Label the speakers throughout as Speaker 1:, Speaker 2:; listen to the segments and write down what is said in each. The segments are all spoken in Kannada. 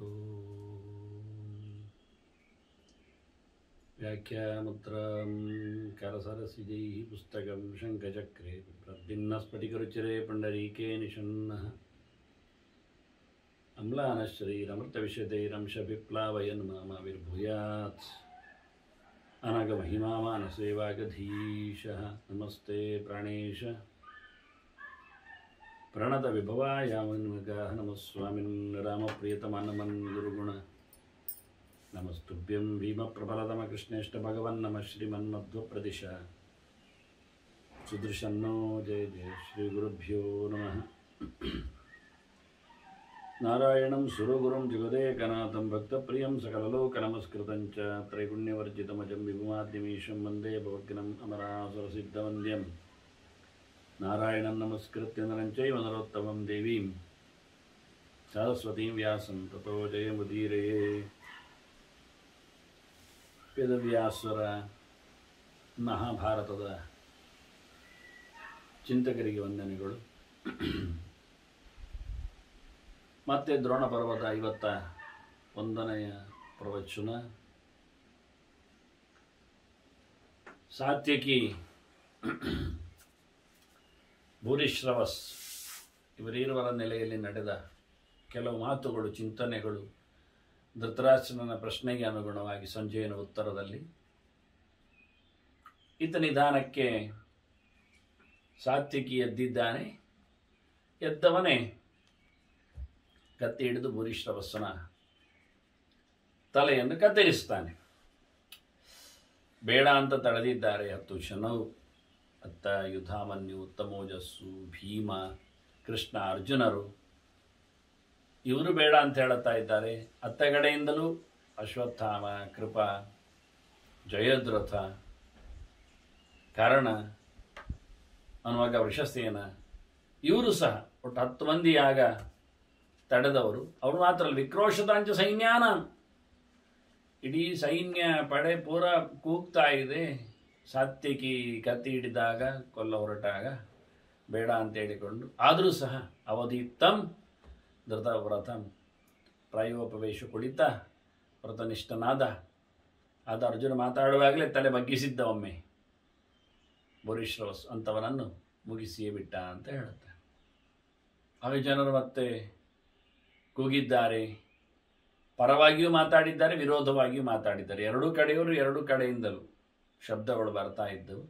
Speaker 1: व्याख्यामुत्रां करसरसिजैः पुस्तकं शङ्खचक्रे प्रद्भिन्नस्फटिकरुचिरे पुण्डरीके निषण्णः अम्लानश्रीरमृतविशदैरंशभिप्लावयन् मामाविर्भूयात् अनगमहिमामानसेवागधीशः नमस्ते प्राणेश प्रणतविभवायामन्मगाः नमः स्वामिन् रामप्रियतमानमन् गुरुगुण नमस्तुभ्यं भीमप्रबलतमकृष्णेष्ट भगवन् नमः श्रीमन्मध्वप्रदिश सुदृशन्नो जय जय श्रीगुरुभ्यो नमः नारायणं सुरगुरुं जगदेकनाथं भक्तप्रियं सकललोकनमस्कृतं च त्रैगुण्यवर्जितमजं विभुमाद्यमीशं वन्दे भवग्नम् अमरासुरसिद्धवन्द्यं नारायणं नमस्कृत्य नरं चैव नरोत्तमं देवीं सरस्वतीं व्यासं ततो जयमुदीरये ವೇದವ್ಯಾಸರ ಮಹಾಭಾರತದ ಚಿಂತಕರಿಗೆ ವಂದನೆಗಳು ಮತ್ತೆ ದ್ರೋಣ ಪರ್ವತ ಐವತ್ತ ಒಂದನೆಯ ಪ್ರವಚನ ಸಾತ್ಯಕಿ ಭೂರಿಶ್ರವಸ್ ಇವರೀರುವರ ನೆಲೆಯಲ್ಲಿ ನಡೆದ ಕೆಲವು ಮಾತುಗಳು ಚಿಂತನೆಗಳು ಧೃತರಾಷ್ಟ್ರನ ಪ್ರಶ್ನೆಗೆ ಅನುಗುಣವಾಗಿ ಸಂಜಯನ ಉತ್ತರದಲ್ಲಿ ಈತ ನಿಧಾನಕ್ಕೆ ಸಾತ್ವಿಕಿ ಎದ್ದಿದ್ದಾನೆ ಎದ್ದವನೇ ಕತ್ತಿ ಹಿಡಿದು ಭೂರಿಶ್ರವಸ್ಸನ ತಲೆಯನ್ನು ಕತ್ತರಿಸ್ತಾನೆ ಬೇಡ ಅಂತ ತಡೆದಿದ್ದಾರೆ ಹತ್ತು ಶನವು ಅತ್ತ ಯುಧಾಮನ್ಯು ಉತ್ತಮೋಜಸ್ಸು ಭೀಮ ಕೃಷ್ಣ ಅರ್ಜುನರು ಇವರು ಬೇಡ ಅಂತ ಹೇಳುತ್ತಾ ಇದ್ದಾರೆ ಅತ್ತ ಕಡೆಯಿಂದಲೂ ಅಶ್ವತ್ಥಾಮ ಕೃಪ ಜಯದ್ರಥ ಕಾರಣ ಅನ್ನುವಾಗ ವೃಷಸೇನ ಇವರು ಸಹ ಒಟ್ಟು ಹತ್ತು ಮಂದಿ ಆಗ ತಡೆದವರು ಅವರು ಮಾತ್ರ ಅಲ್ಲ ವಿಕ್ರೋಶತಾಂಚ ಸೈನ್ಯಾನ ಇಡೀ ಸೈನ್ಯ ಪಡೆ ಪೂರ ಕೂಗ್ತಾ ಇದೆ ಸಾತ್ವಿಕಿ ಕತ್ತಿ ಹಿಡಿದಾಗ ಕೊಲ್ಲ ಹೊರಟಾಗ ಬೇಡ ಅಂತ ಹೇಳಿಕೊಂಡು ಆದರೂ ಸಹ ಅವಧಿತ್ತಂ ಧೃತವ್ರತ ಪ್ರಾಯೋಪವೇಶ ಕುಳಿತ ವ್ರತನಿಷ್ಠನಾದ ಆದ ಅರ್ಜುನ ಮಾತಾಡುವಾಗಲೇ ತಲೆ ಬಗ್ಗಿಸಿದ್ದ ಒಮ್ಮೆ ಬುರಿಶ್ರವಸ್ ಅಂಥವನನ್ನು ಮುಗಿಸಿಯೇ ಬಿಟ್ಟ ಅಂತ ಹೇಳುತ್ತೆ ಆಗ ಜನರು ಮತ್ತೆ ಕೂಗಿದ್ದಾರೆ ಪರವಾಗಿಯೂ ಮಾತಾಡಿದ್ದಾರೆ ವಿರೋಧವಾಗಿಯೂ ಮಾತಾಡಿದ್ದಾರೆ ಎರಡೂ ಕಡೆಯವರು ಎರಡೂ ಕಡೆಯಿಂದಲೂ ಶಬ್ದಗಳು ಬರ್ತಾ ಇದ್ದವು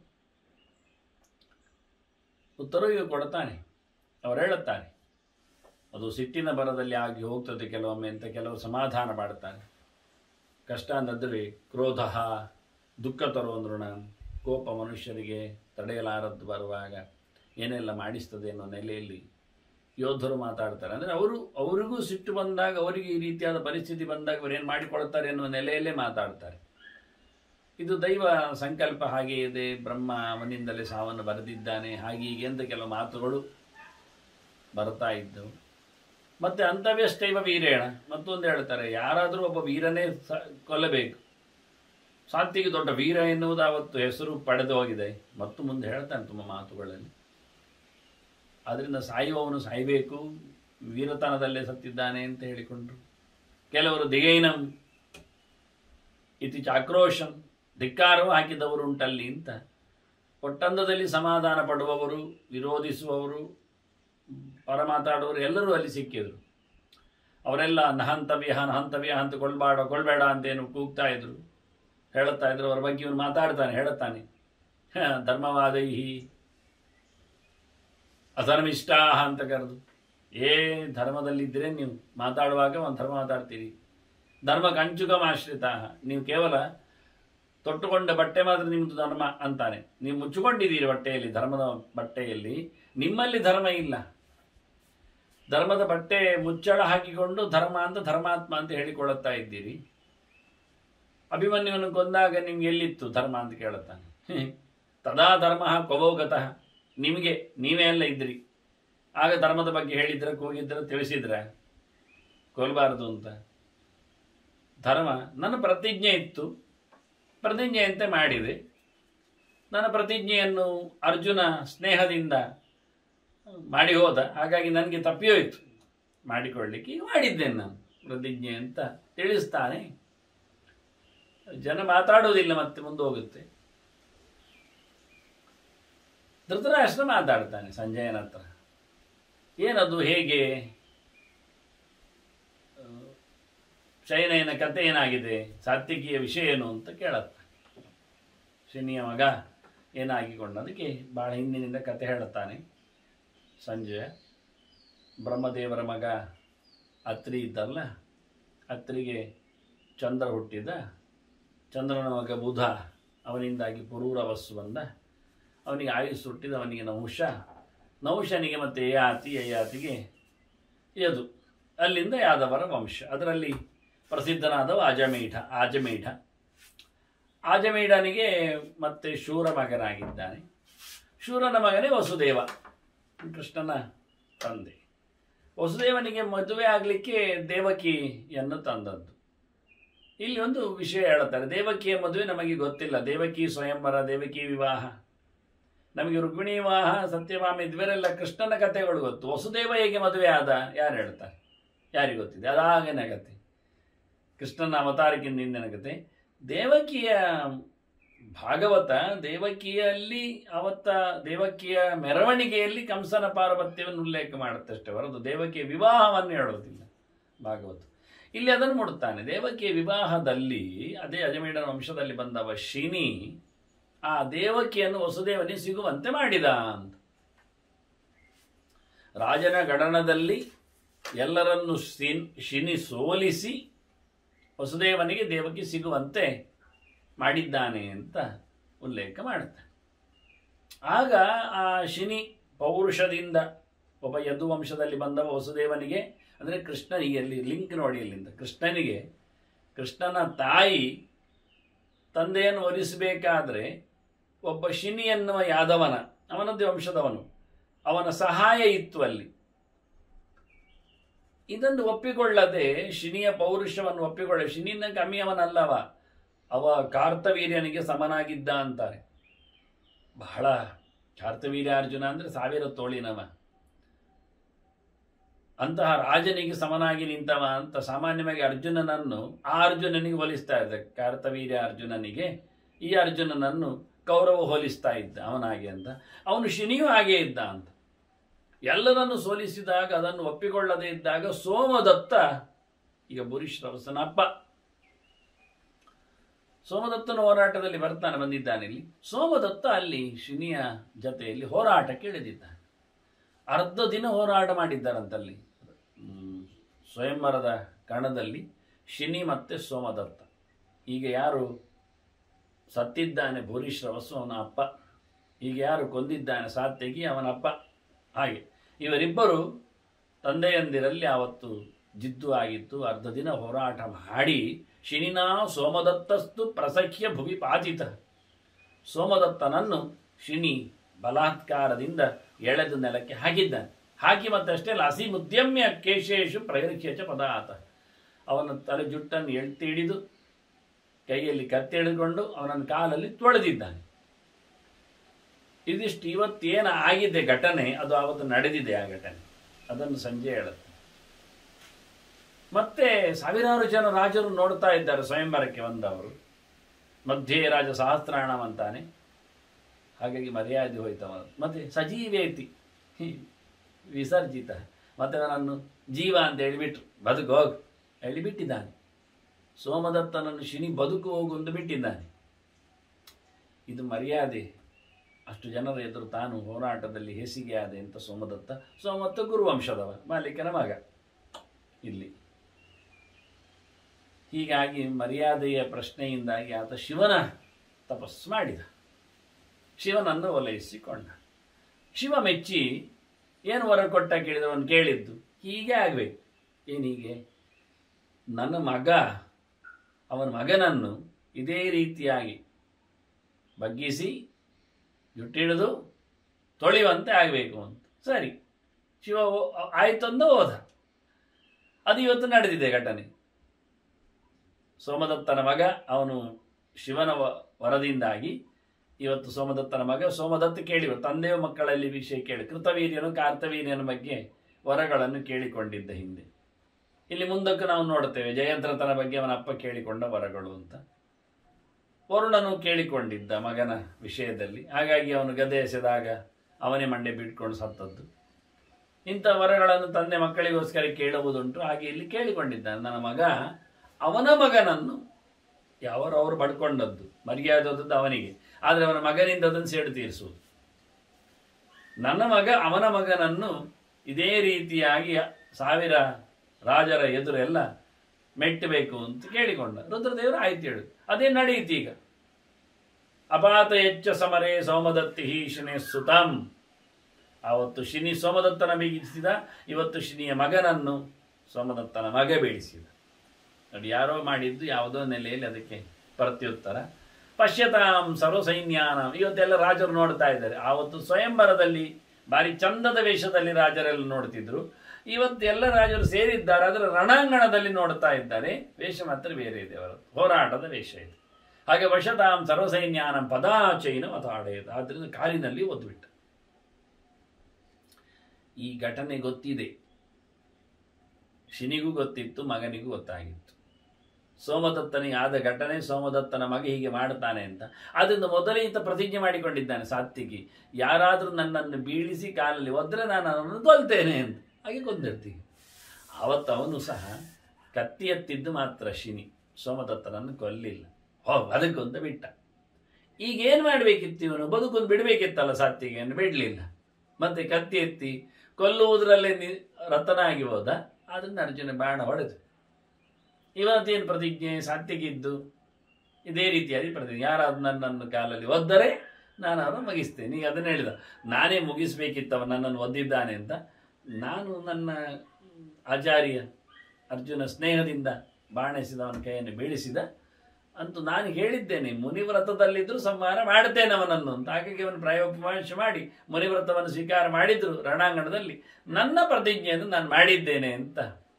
Speaker 1: ಉತ್ತರವೂ ಕೊಡ್ತಾನೆ ಅವರು ಹೇಳುತ್ತಾರೆ ಅದು ಸಿಟ್ಟಿನ ಬರದಲ್ಲಿ ಆಗಿ ಹೋಗ್ತದೆ ಕೆಲವೊಮ್ಮೆ ಅಂತ ಕೆಲವರು ಸಮಾಧಾನ ಮಾಡ್ತಾರೆ ಕಷ್ಟ ಅಂದರೆ ಕ್ರೋಧ ದುಃಖ ತರುವಂದ್ರಣ ಕೋಪ ಮನುಷ್ಯರಿಗೆ ತಡೆಯಲಾರದ್ದು ಬರುವಾಗ ಏನೆಲ್ಲ ಮಾಡಿಸ್ತದೆ ಅನ್ನೋ ನೆಲೆಯಲ್ಲಿ ಯೋಧರು ಮಾತಾಡ್ತಾರೆ ಅಂದರೆ ಅವರು ಅವರಿಗೂ ಸಿಟ್ಟು ಬಂದಾಗ ಅವರಿಗೆ ಈ ರೀತಿಯಾದ ಪರಿಸ್ಥಿತಿ ಬಂದಾಗ ಅವರು ಏನು ಮಾಡಿಕೊಳ್ತಾರೆ ಅನ್ನೋ ನೆಲೆಯಲ್ಲೇ ಮಾತಾಡ್ತಾರೆ ಇದು ದೈವ ಸಂಕಲ್ಪ ಹಾಗೆ ಇದೆ ಬ್ರಹ್ಮ ಅವನಿಂದಲೇ ಸಾವನ್ನು ಬರೆದಿದ್ದಾನೆ ಹಾಗೆ ಹೀಗೆ ಅಂತ ಕೆಲವು ಮಾತುಗಳು ಬರ್ತಾ ಇದ್ದವು ಮತ್ತೆ ಅಂತವ್ಯಷ್ಟೈವ ವೀರೇಣ ಮತ್ತೊಂದು ಹೇಳ್ತಾರೆ ಯಾರಾದರೂ ಒಬ್ಬ ವೀರನೇ ಸ ಕೊಲ್ಲಬೇಕು ಸಾತ್ವಿಗೆ ದೊಡ್ಡ ವೀರ ಎನ್ನುವುದು ಅವತ್ತು ಹೆಸರು ಪಡೆದು ಹೋಗಿದೆ ಮತ್ತು ಮುಂದೆ ಹೇಳ್ತಾನೆ ತುಂಬ ಮಾತುಗಳಲ್ಲಿ ಆದ್ದರಿಂದ ಸಾಯುವವನು ಸಾಯಬೇಕು ವೀರತನದಲ್ಲೇ ಸತ್ತಿದ್ದಾನೆ ಅಂತ ಹೇಳಿಕೊಂಡ್ರು ಕೆಲವರು ದಿಗೈನಂ ಇತಿ ಚಾಕ್ರೋಶಂ ಧಿಕ್ಕಾರವು ಹಾಕಿದವರು ಉಂಟಲ್ಲಿ ಅಂತ ಒಟ್ಟಂದದಲ್ಲಿ ಸಮಾಧಾನ ಪಡುವವರು ವಿರೋಧಿಸುವವರು ಪರ ಮಾತಾಡುವವರು ಎಲ್ಲರೂ ಅಲ್ಲಿ ಸಿಕ್ಕಿದ್ರು ಅವರೆಲ್ಲ ನಹಂತವ್ಯ ನಹಂತವ್ಯ ಅಂತ ಕೊಳ್ಬೇಡ ಕೊಳ್ಬೇಡ ಅಂತೇನು ಕೂಗ್ತಾ ಇದ್ರು ಹೇಳುತ್ತಾ ಇದ್ರು ಅವರ ಬಗ್ಗೆ ಇವನು ಮಾತಾಡ್ತಾನೆ ಹೇಳುತ್ತಾನೆ ಧರ್ಮವಾದೈಹಿ ಅಧರ್ಮಿಷ್ಟಾಹ ಅಂತ ಕರೆದು ಏ ಧರ್ಮದಲ್ಲಿದ್ದರೆ ನೀವು ಮಾತಾಡುವಾಗ ಒಂದು ಧರ್ಮ ಮಾತಾಡ್ತೀರಿ ಧರ್ಮ ಕಂಚುಕಮಾಶ್ರಿತ ನೀವು ಕೇವಲ ತೊಟ್ಟುಕೊಂಡ ಬಟ್ಟೆ ಮಾತ್ರ ನಿಮ್ಮದು ಧರ್ಮ ಅಂತಾನೆ ನೀವು ಮುಚ್ಚಿಕೊಂಡಿದ್ದೀರಿ ಬಟ್ಟೆಯಲ್ಲಿ ಧರ್ಮದ ಬಟ್ಟೆಯಲ್ಲಿ ನಿಮ್ಮಲ್ಲಿ ಧರ್ಮ ಇಲ್ಲ ಧರ್ಮದ ಬಟ್ಟೆ ಮುಚ್ಚಳ ಹಾಕಿಕೊಂಡು ಧರ್ಮ ಅಂತ ಧರ್ಮಾತ್ಮ ಅಂತ ಹೇಳಿಕೊಳ್ಳುತ್ತಾ ಇದ್ದೀರಿ ಅಭಿಮನ್ಯುವನ್ನು ಕೊಂದಾಗ ನಿಮ್ಗೆ ಎಲ್ಲಿತ್ತು ಧರ್ಮ ಅಂತ ಕೇಳುತ್ತಾನೆ ತದಾ ಧರ್ಮ ಕೊಬೋಗತಃ ನಿಮಗೆ ನೀವೇ ಎಲ್ಲ ಇದ್ರಿ ಆಗ ಧರ್ಮದ ಬಗ್ಗೆ ಹೇಳಿದ್ರೆ ಕೂಗಿದ್ರೆ ತಿಳಿಸಿದ್ರೆ ಕೊಲ್ಬಾರದು ಅಂತ ಧರ್ಮ ನನ್ನ ಪ್ರತಿಜ್ಞೆ ಇತ್ತು ಪ್ರತಿಜ್ಞೆಯಂತೆ ಮಾಡಿದೆ ನನ್ನ ಪ್ರತಿಜ್ಞೆಯನ್ನು ಅರ್ಜುನ ಸ್ನೇಹದಿಂದ ಮಾಡಿ ಹೋದ ಹಾಗಾಗಿ ನನಗೆ ತಪ್ಪಿಯೋಯ್ತು ಮಾಡಿಕೊಳ್ಳಿಕ್ಕೆ ಈಗ ಮಾಡಿದ್ದೇನೆ ನಾನು ಪ್ರತಿಜ್ಞೆ ಅಂತ ತಿಳಿಸ್ತಾನೆ ಜನ ಮಾತಾಡೋದಿಲ್ಲ ಮತ್ತೆ ಮುಂದೆ ಹೋಗುತ್ತೆ ಧೃತರಾಷ್ಟ್ರ ಮಾತಾಡ್ತಾನೆ ಸಂಜಯನ ಹತ್ರ ಏನದು ಹೇಗೆ ಆ, ಶಯನಯನ ಕತೆ ಏನಾಗಿದೆ ಸಾತ್ವಿಕಿಯ ವಿಷಯ ಏನು ಅಂತ ಕೇಳತ್ತ ಶನಿಯ ಮಗ ಏನಾಗಿಕೊಂಡ ಅದಕ್ಕೆ ಬಹಳ ಹಿಂದಿನಿಂದ ಕತೆ ಹೇಳುತ್ತಾನೆ ಸಂಜಯ ಬ್ರಹ್ಮದೇವರ ಮಗ ಅತ್ರಿ ಇದ್ದಲ್ಲ ಅತ್ರಿಗೆ ಚಂದ್ರ ಹುಟ್ಟಿದ ಚಂದ್ರನ ಮಗ ಬುಧ ಅವನಿಂದಾಗಿ ಪುರೂರವಸ್ಸು ಬಂದ ಅವನಿಗೆ ಆಯುಸ್ಸು ಹುಟ್ಟಿದ ಅವನಿಗೆ ನಹುಷ ನಹುಷನಿಗೆ ಮತ್ತೆ ಯಯಾತಿ ಯಯಾತಿಗೆ ಯದು ಅಲ್ಲಿಂದ ಯಾದವರ ವಂಶ ಅದರಲ್ಲಿ ಪ್ರಸಿದ್ಧನಾದವ ಅಜಮೇಢ ಆಜಮೇಢ ಆಜಮೇಢನಿಗೆ ಮತ್ತೆ ಶೂರ ಮಗನಾಗಿದ್ದಾನೆ ಶೂರನ ಮಗನೇ ವಸುದೇವ ಕೃಷ್ಣನ ತಂದೆ ವಸುದೇವನಿಗೆ ಮದುವೆ ಆಗಲಿಕ್ಕೆ ದೇವಕಿಯನ್ನು ತಂದದ್ದು ಇಲ್ಲಿ ಒಂದು ವಿಷಯ ಹೇಳುತ್ತಾರೆ ದೇವಕಿಯ ಮದುವೆ ನಮಗೆ ಗೊತ್ತಿಲ್ಲ ದೇವಕಿ ಸ್ವಯಂವರ ದೇವಕಿ ವಿವಾಹ ನಮಗೆ ರುಕ್ಮಿಣಿ ವಿವಾಹ ಸತ್ಯಭಾಮಿ ಇವರೆಲ್ಲ ಕೃಷ್ಣನ ಕಥೆಗಳು ಗೊತ್ತು ವಸುದೇವ ಹೇಗೆ ಮದುವೆ ಆದ ಯಾರು ಹೇಳ್ತಾರೆ ಯಾರಿಗೆ ಗೊತ್ತಿದೆ ಅದಾಗನ ಕತೆ ಕೃಷ್ಣನ ಅವತಾರಕ್ಕಿಂತ ಹಿಂದಿನ ಕತೆ ದೇವಕಿಯ ಭಾಗವತ ದೇವಕಿಯಲ್ಲಿ ಅವತ್ತ ದೇವಕಿಯ ಮೆರವಣಿಗೆಯಲ್ಲಿ ಕಂಸನ ಪಾರ್ವತ್ಯವನ್ನು ಉಲ್ಲೇಖ ಮಾಡುತ್ತಷ್ಟೇ ಹೊರತು ದೇವಕಿಯ ವಿವಾಹವನ್ನು ಹೇಳೋದಿಲ್ಲ ಭಾಗವತ ಇಲ್ಲಿ ಅದನ್ನು ಮುಡುತ್ತಾನೆ ದೇವಕಿಯ ವಿವಾಹದಲ್ಲಿ ಅದೇ ಅಜಮೇಢನ ವಂಶದಲ್ಲಿ ಬಂದವ ಶಿನಿ ಆ ದೇವಕಿಯನ್ನು ವಸುದೇವನಿಗೆ ಸಿಗುವಂತೆ ಮಾಡಿದ ಅಂತ ರಾಜನ ಗಡನದಲ್ಲಿ ಎಲ್ಲರನ್ನು ಸಿನ್- ಶಿನಿ ಸೋಲಿಸಿ ವಸುದೇವನಿಗೆ ದೇವಕಿ ಸಿಗುವಂತೆ ಮಾಡಿದ್ದಾನೆ ಅಂತ ಉಲ್ಲೇಖ ಮಾಡುತ್ತಾನೆ ಆಗ ಆ ಶಿನಿ ಪೌರುಷದಿಂದ ಒಬ್ಬ ಯದು ವಂಶದಲ್ಲಿ ಬಂದವ ವಸುದೇವನಿಗೆ ಅಂದರೆ ಕೃಷ್ಣನಿಗೆ ಅಲ್ಲಿ ಲಿಂಕ್ ನೋಡಿ ಅಲ್ಲಿಂದ ಕೃಷ್ಣನಿಗೆ ಕೃಷ್ಣನ ತಾಯಿ ತಂದೆಯನ್ನು ಒಲಿಸಬೇಕಾದ್ರೆ ಒಬ್ಬ ಶಿನಿ ಎನ್ನುವ ಯಾದವನ ಅವನದ್ದೇ ವಂಶದವನು ಅವನ ಸಹಾಯ ಇತ್ತು ಅಲ್ಲಿ ಇದನ್ನು ಒಪ್ಪಿಕೊಳ್ಳದೆ ಶಿನಿಯ ಪೌರುಷವನ್ನು ಒಪ್ಪಿಕೊಳ್ಳೆ ಶಿನಿನ ಕಮ್ಮಿಯವನಲ್ಲವ ಅವ ಕಾರ್ತವೀರ್ಯನಿಗೆ ಸಮನಾಗಿದ್ದ ಅಂತಾರೆ ಬಹಳ ಕಾರ್ತವೀರ್ಯ ಅರ್ಜುನ ಅಂದ್ರೆ ಸಾವಿರ ತೋಳಿನವ ಅಂತಹ ರಾಜನಿಗೆ ಸಮನಾಗಿ ನಿಂತವ ಅಂತ ಸಾಮಾನ್ಯವಾಗಿ ಅರ್ಜುನನನ್ನು ಆ ಅರ್ಜುನನಿಗೆ ಹೋಲಿಸ್ತಾ ಇದ್ದ ಕಾರ್ತವೀರ್ಯ ಅರ್ಜುನನಿಗೆ ಈ ಅರ್ಜುನನನ್ನು ಕೌರವ ಹೋಲಿಸ್ತಾ ಇದ್ದ ಅವನಾಗೆ ಅಂತ ಅವನು ಶಿನಿಯೂ ಹಾಗೆ ಇದ್ದ ಅಂತ ಎಲ್ಲರನ್ನು ಸೋಲಿಸಿದಾಗ ಅದನ್ನು ಒಪ್ಪಿಕೊಳ್ಳದೇ ಇದ್ದಾಗ ಸೋಮದತ್ತ ಈಗ ಬುರಿಶ್ರವಸನ ಅಪ್ಪ ಸೋಮದತ್ತನ ಹೋರಾಟದಲ್ಲಿ ಬರ್ತಾನೆ ಬಂದಿದ್ದಾನೆ ಇಲ್ಲಿ ಸೋಮದತ್ತ ಅಲ್ಲಿ ಶಿನಿಯ ಜೊತೆಯಲ್ಲಿ ಹೋರಾಟಕ್ಕೆ ಇಳಿದಿದ್ದಾನೆ ಅರ್ಧ ದಿನ ಹೋರಾಟ ಮಾಡಿದ್ದಾರಂತಲ್ಲಿ ಹ್ಮ್, ಸ್ವಯಂವರದ ಕಣದಲ್ಲಿ ಶಿನಿ ಮತ್ತೆ ಸೋಮದತ್ತ ಈಗ ಯಾರು ಸತ್ತಿದ್ದಾನೆ ಭೂರಿಶ್ರವಸ್ಸು ಅವನ ಅಪ್ಪ ಈಗ ಯಾರು ಕೊಂದಿದ್ದಾನೆ ಸಾತ್ಯಗಿ ಅವನ ಅಪ್ಪ ಹಾಗೆ ಇವರಿಬ್ಬರು ತಂದೆಯಂದಿರಲ್ಲಿ ಆವತ್ತು ಜಿದ್ದು ಆಗಿತ್ತು ಅರ್ಧ ದಿನ ಹೋರಾಟ ಮಾಡಿ ಶಿನಿನಾ ಸೋಮದತ್ತಸ್ತು ಪ್ರಸಖ್ಯ ಭುವಿ ಪಾತಿತ ಸೋಮದತ್ತನನ್ನು ಶಿನಿ ಬಲಾತ್ಕಾರದಿಂದ ಎಳೆದು ನೆಲಕ್ಕೆ ಹಾಕಿದ್ದಾನೆ ಹಾಕಿ ಮತ್ತಷ್ಟೇ ಅಲ್ಲ ಹಸಿ ಮುದ್ಯಮ್ಯ ಕೇಶೇಶು ಪ್ರೈರಖ್ಯ ಚ ಪದಾತ ಅವನ ತಲೆ ಜುಟ್ಟನ್ನು ಎಳ್ತಿ ಹಿಡಿದು ಕೈಯಲ್ಲಿ ಕತ್ತಿ ಹಿಡಿದುಕೊಂಡು ಅವನನ್ನು ಕಾಲಲ್ಲಿ ತೊಳೆದಿದ್ದಾನೆ ಇದಿಷ್ಟು ಇವತ್ತೇನು ಆಗಿದೆ ಘಟನೆ ಅದು ಆವತ್ತು ನಡೆದಿದೆ ಆ ಘಟನೆ ಅದನ್ನು ಸಂಜೆ ಹೇಳುತ್ತೆ ಮತ್ತೆ ಸಾವಿರಾರು ಜನ ರಾಜರು ನೋಡ್ತಾ ಇದ್ದಾರೆ ಸ್ವಯಂವರಕ್ಕೆ ಬಂದವರು ಮಧ್ಯೆ ರಾಜ ಸಹಸ್ರಾಣಂ ಅಂತಾನೆ ಹಾಗಾಗಿ ಮರ್ಯಾದೆ ಹೋಯ್ತವ ಮತ್ತೆ ಸಜೀವೇತಿ ಹಿ, ವಿಸರ್ಜಿತ ಮತ್ತೆ ಅವನನ್ನು ಜೀವ ಅಂತ ಹೇಳಿಬಿಟ್ರು ಬದುಕು ಹೋಗು ಹೇಳಿಬಿಟ್ಟಿದ್ದಾನೆ ಸೋಮದತ್ತನನ್ನು ಶಿನಿ ಬದುಕು ಹೋಗು ಎಂದು ಬಿಟ್ಟಿದ್ದಾನೆ ಇದು ಮರ್ಯಾದೆ ಅಷ್ಟು ಜನರ ಎದುರು ತಾನು ಹೋರಾಟದಲ್ಲಿ ಹೇಸಿಗೆ ಆದೆ ಅಂತ ಸೋಮದತ್ತ ಸೋಮದತ್ತ ಗುರುವಂಶದವ ಮಾಲೀಕನ ಮಗ ಇಲ್ಲಿ ಹೀಗಾಗಿ ಮರ್ಯಾದೆಯ ಪ್ರಶ್ನೆಯಿಂದಾಗಿ ಆತ ಶಿವನ ತಪಸ್ಸು ಮಾಡಿದ ಶಿವನನ್ನು ಒಲೈಸಿಕೊಂಡ ಶಿವ ಮೆಚ್ಚಿ ಏನು ವರ ಕೊಟ್ಟ ಕೇಳಿದವನು ಕೇಳಿದ್ದು ಹೀಗೆ ಆಗಬೇಕು ಏನೀಗೆ ನನ್ನ ಮಗ ಅವನ ಮಗನನ್ನು ಇದೇ ರೀತಿಯಾಗಿ ಬಗ್ಗಿಸಿ ಜುಟ್ಟಿಡಿದು ತೊಳೆಯುವಂತೆ ಆಗಬೇಕು ಅಂತ ಸರಿ ಶಿವ ಓ- ಆಯ್ತು ಅಂದ ಹೋದ ಅದು ಇವತ್ತು ನಡೆದಿದೆ ಘಟನೆ ಸೋಮದತ್ತನ ಮಗ ಅವನು ಶಿವನ ವ- ವರದಿಂದಾಗಿ ಇವತ್ತು ಸೋಮದತ್ತನ ಮಗ ಸೋಮದತ್ತ ಕೇಳಿವ ತಂದೆಯ ಮಕ್ಕಳಲ್ಲಿ ವಿಷಯ ಕೇಳಿ ಕೃತವೀರ್ಯನು ಕಾರ್ತವೀರ್ಯನ ಬಗ್ಗೆ ವರಗಳನ್ನು ಕೇಳಿಕೊಂಡಿದ್ದ ಹಿಂದೆ ಇಲ್ಲಿ ಮುಂದಕ್ಕೆ ನಾವು ನೋಡುತ್ತೇವೆ ಜಯದ್ರಥನ ಬಗ್ಗೆ ಅವನ ಅಪ್ಪ ಕೇಳಿಕೊಂಡ ವರಗಳು ಅಂತ ವರುಣನು ಕೇಳಿಕೊಂಡಿದ್ದ ಮಗನ ವಿಷಯದಲ್ಲಿ ಹಾಗಾಗಿ ಅವನು ಗದೆ ಎಸೆದಾಗ ಅವನೇ ಮಂಡೆ ಬಿಟ್ಕೊಂಡು ಸತ್ತದ್ದು ಇಂಥ ವರಗಳನ್ನು ತಂದೆ ಮಕ್ಕಳಿಗೋಸ್ಕರ ಕೇಳುವುದುಂಟು ಹಾಗೆ ಇಲ್ಲಿ ಕೇಳಿಕೊಂಡಿದ್ದಾನೆ ನನ್ನ ಮಗ ಅವನ ಮಗನನ್ನು ಯಾವರು ಅವರು ಪಡ್ಕೊಂಡದ್ದು ಮರ್ಯಾದೆ ಹೋದದ್ದು ಅವನಿಗೆ ಆದರೆ ಅವನ ಮಗನಿಂದ ಅದನ್ನು ಸೇಡು ತೀರಿಸುವುದು ನನ್ನ ಮಗ ಅವನ ಮಗನನ್ನು ಇದೇ ರೀತಿಯಾಗಿ ಸಾವಿರ ರಾಜರ ಎದುರೆಲ್ಲ ಮೆಟ್ಟಬೇಕು ಅಂತ ಕೇಳಿಕೊಂಡ ರುದ್ರದೇವರು ಆಯ್ತು ಹೇಳು ಅದೇ ನಡೆಯಿತು ಈಗ ಅಪಾತ ಹೆಚ್ಚ ಸಮರೇ ಸೋಮದತ್ತಿ ಶಿನೇ ಸುತಂ ಆವತ್ತು ಶಿನಿ ಸೋಮದತ್ತನ ಬೀಗಿಸಿದ ಇವತ್ತು ಶಿನಿಯ ಮಗನನ್ನು ಸೋಮದತ್ತನ ಮಗ ಬೀಳಿಸಿದ ನೋಡಿ ಯಾರೋ ಮಾಡಿದ್ದು ಯಾವುದೋ ನೆಲೆಯಲ್ಲಿ ಅದಕ್ಕೆ ಪ್ರತ್ಯುತ್ತರ ಪಶ್ಯತಾಂ ಸರ್ವಸೈನ್ಯಾನ ಇವತ್ತೆಲ್ಲ ರಾಜರು ನೋಡ್ತಾ ಇದ್ದಾರೆ ಆವತ್ತು ಸ್ವಯಂವರದಲ್ಲಿ ಭಾರಿ ಚಂದದ ವೇಷದಲ್ಲಿ ರಾಜರೆಲ್ಲ ನೋಡ್ತಿದ್ರು ಇವತ್ತು ಎಲ್ಲ ರಾಜರು ಸೇರಿದ್ದಾರೆ ಅದರ ರಣಾಂಗಣದಲ್ಲಿ ನೋಡ್ತಾ ಇದ್ದಾರೆ ವೇಷ ಮಾತ್ರ ಬೇರೆ ಇದೆ ಅವರ ಹೋರಾಟದ ವೇಷ ಇದೆ ಹಾಗೆ ವಶತಾಂ ಸರ್ವಸೈನ್ಯಾನಂ ಪದಾಚೈನ ಮತಾಡೆಯದು ಆದ್ರಿಂದ ಕಾಲಿನಲ್ಲಿ ಒದ್ದುಬಿಟ್ಟ ಈ ಘಟನೆ ಗೊತ್ತಿದೆ ಶಿನಿಗೂ ಗೊತ್ತಿತ್ತು ಮಗನಿಗೂ ಗೊತ್ತಾಗಿತ್ತು ಸೋಮದತ್ತನಿಗೆ ಆದ ಘಟನೆ ಸೋಮದತ್ತನ ಮಗ ಹೀಗೆ ಮಾಡ್ತಾನೆ ಅಂತ ಅದರಿಂದ ಮೊದಲೇ ಈತ ಪ್ರತಿಜ್ಞೆ ಮಾಡಿಕೊಂಡಿದ್ದಾನೆ ಸಾತ್ವಿಕಿ ಯಾರಾದರೂ ನನ್ನನ್ನು ಬೀಳಿಸಿ ಕಾಲಲ್ಲಿ ಒದ್ರೆ ನಾನು ಅವನನ್ನು ಕೊಲ್ತೇನೆ ಅಂತ ಹಾಗೆ ಕೊಂದಿರ್ತೀವಿ ಆವತ್ತು ಅವನು ಸಹ ಕತ್ತಿ ಎತ್ತಿದ್ದು ಮಾತ್ರ ಶಿನಿ ಸೋಮದತ್ತನನ್ನು ಕೊಲ್ಲಿಲ್ಲ ಹೋ ಬದುಕೊಂತ ಬಿಟ್ಟ ಈಗ ಏನು ಮಾಡಬೇಕಿತ್ತು ಇವನು ಬದುಕೊಂದು ಬಿಡಬೇಕಿತ್ತಲ್ಲ ಸಾತ್ವಿಗೆಯನ್ನು ಬಿಡಲಿಲ್ಲ ಮತ್ತೆ ಕತ್ತಿ ಎತ್ತಿ ಕೊಲ್ಲುವುದರಲ್ಲೇ ನಿ ರತನಾಗಿ ಹೋದ ಆದ್ರಿಂದ ಅರ್ಜುನ ಬಾಣ ಹೊಡೆದು ಇವತ್ತೇನು ಪ್ರತಿಜ್ಞೆ ಸಾತ್ವಿಗಿದ್ದು ಇದೇ ರೀತಿಯಾಗಿ ಪ್ರತಿಜ್ಞೆ ಯಾರಾದ್ರು ನನ್ನನ್ನು ಕಾಲಲ್ಲಿ ಒದ್ದರೆ ನಾನು ಅವರನ್ನು ಮುಗಿಸ್ತೇನೆ ಈಗ ಅದನ್ನ ಹೇಳಿದ ನಾನೇ ಮುಗಿಸ್ಬೇಕಿತ್ತವ ನನ್ನನ್ನು ಒದ್ದಿದ್ದಾನೆ ಅಂತ ನಾನು ನನ್ನ ಆಚಾರ್ಯ ಅರ್ಜುನ ಸ್ನೇಹದಿಂದ ಬಾಣಿಸಿದವನ ಕೈಯನ್ನು ಬೀಳಿಸಿದ ಅಂತೂ ನಾನು ಹೇಳಿದ್ದೇನೆ ಮುನಿವ್ರತದಲ್ಲಿದ್ದರೂ ಸಂಹಾರ ಮಾಡ್ತೇನೆ ಅವನನ್ನು ಅಂತ ಹಾಗಾಗಿ ಅವನು ಪ್ರಾಯೋಪಮಾಂಶ ಮಾಡಿ ಮುನಿವ್ರತವನ್ನು ಸ್ವೀಕಾರ ಮಾಡಿದ್ರು ರಣಾಂಗಣದಲ್ಲಿ ನನ್ನ ಪ್ರತಿಜ್ಞೆಯನ್ನು ನಾನು ಮಾಡಿದ್ದೇನೆ ಅಂತ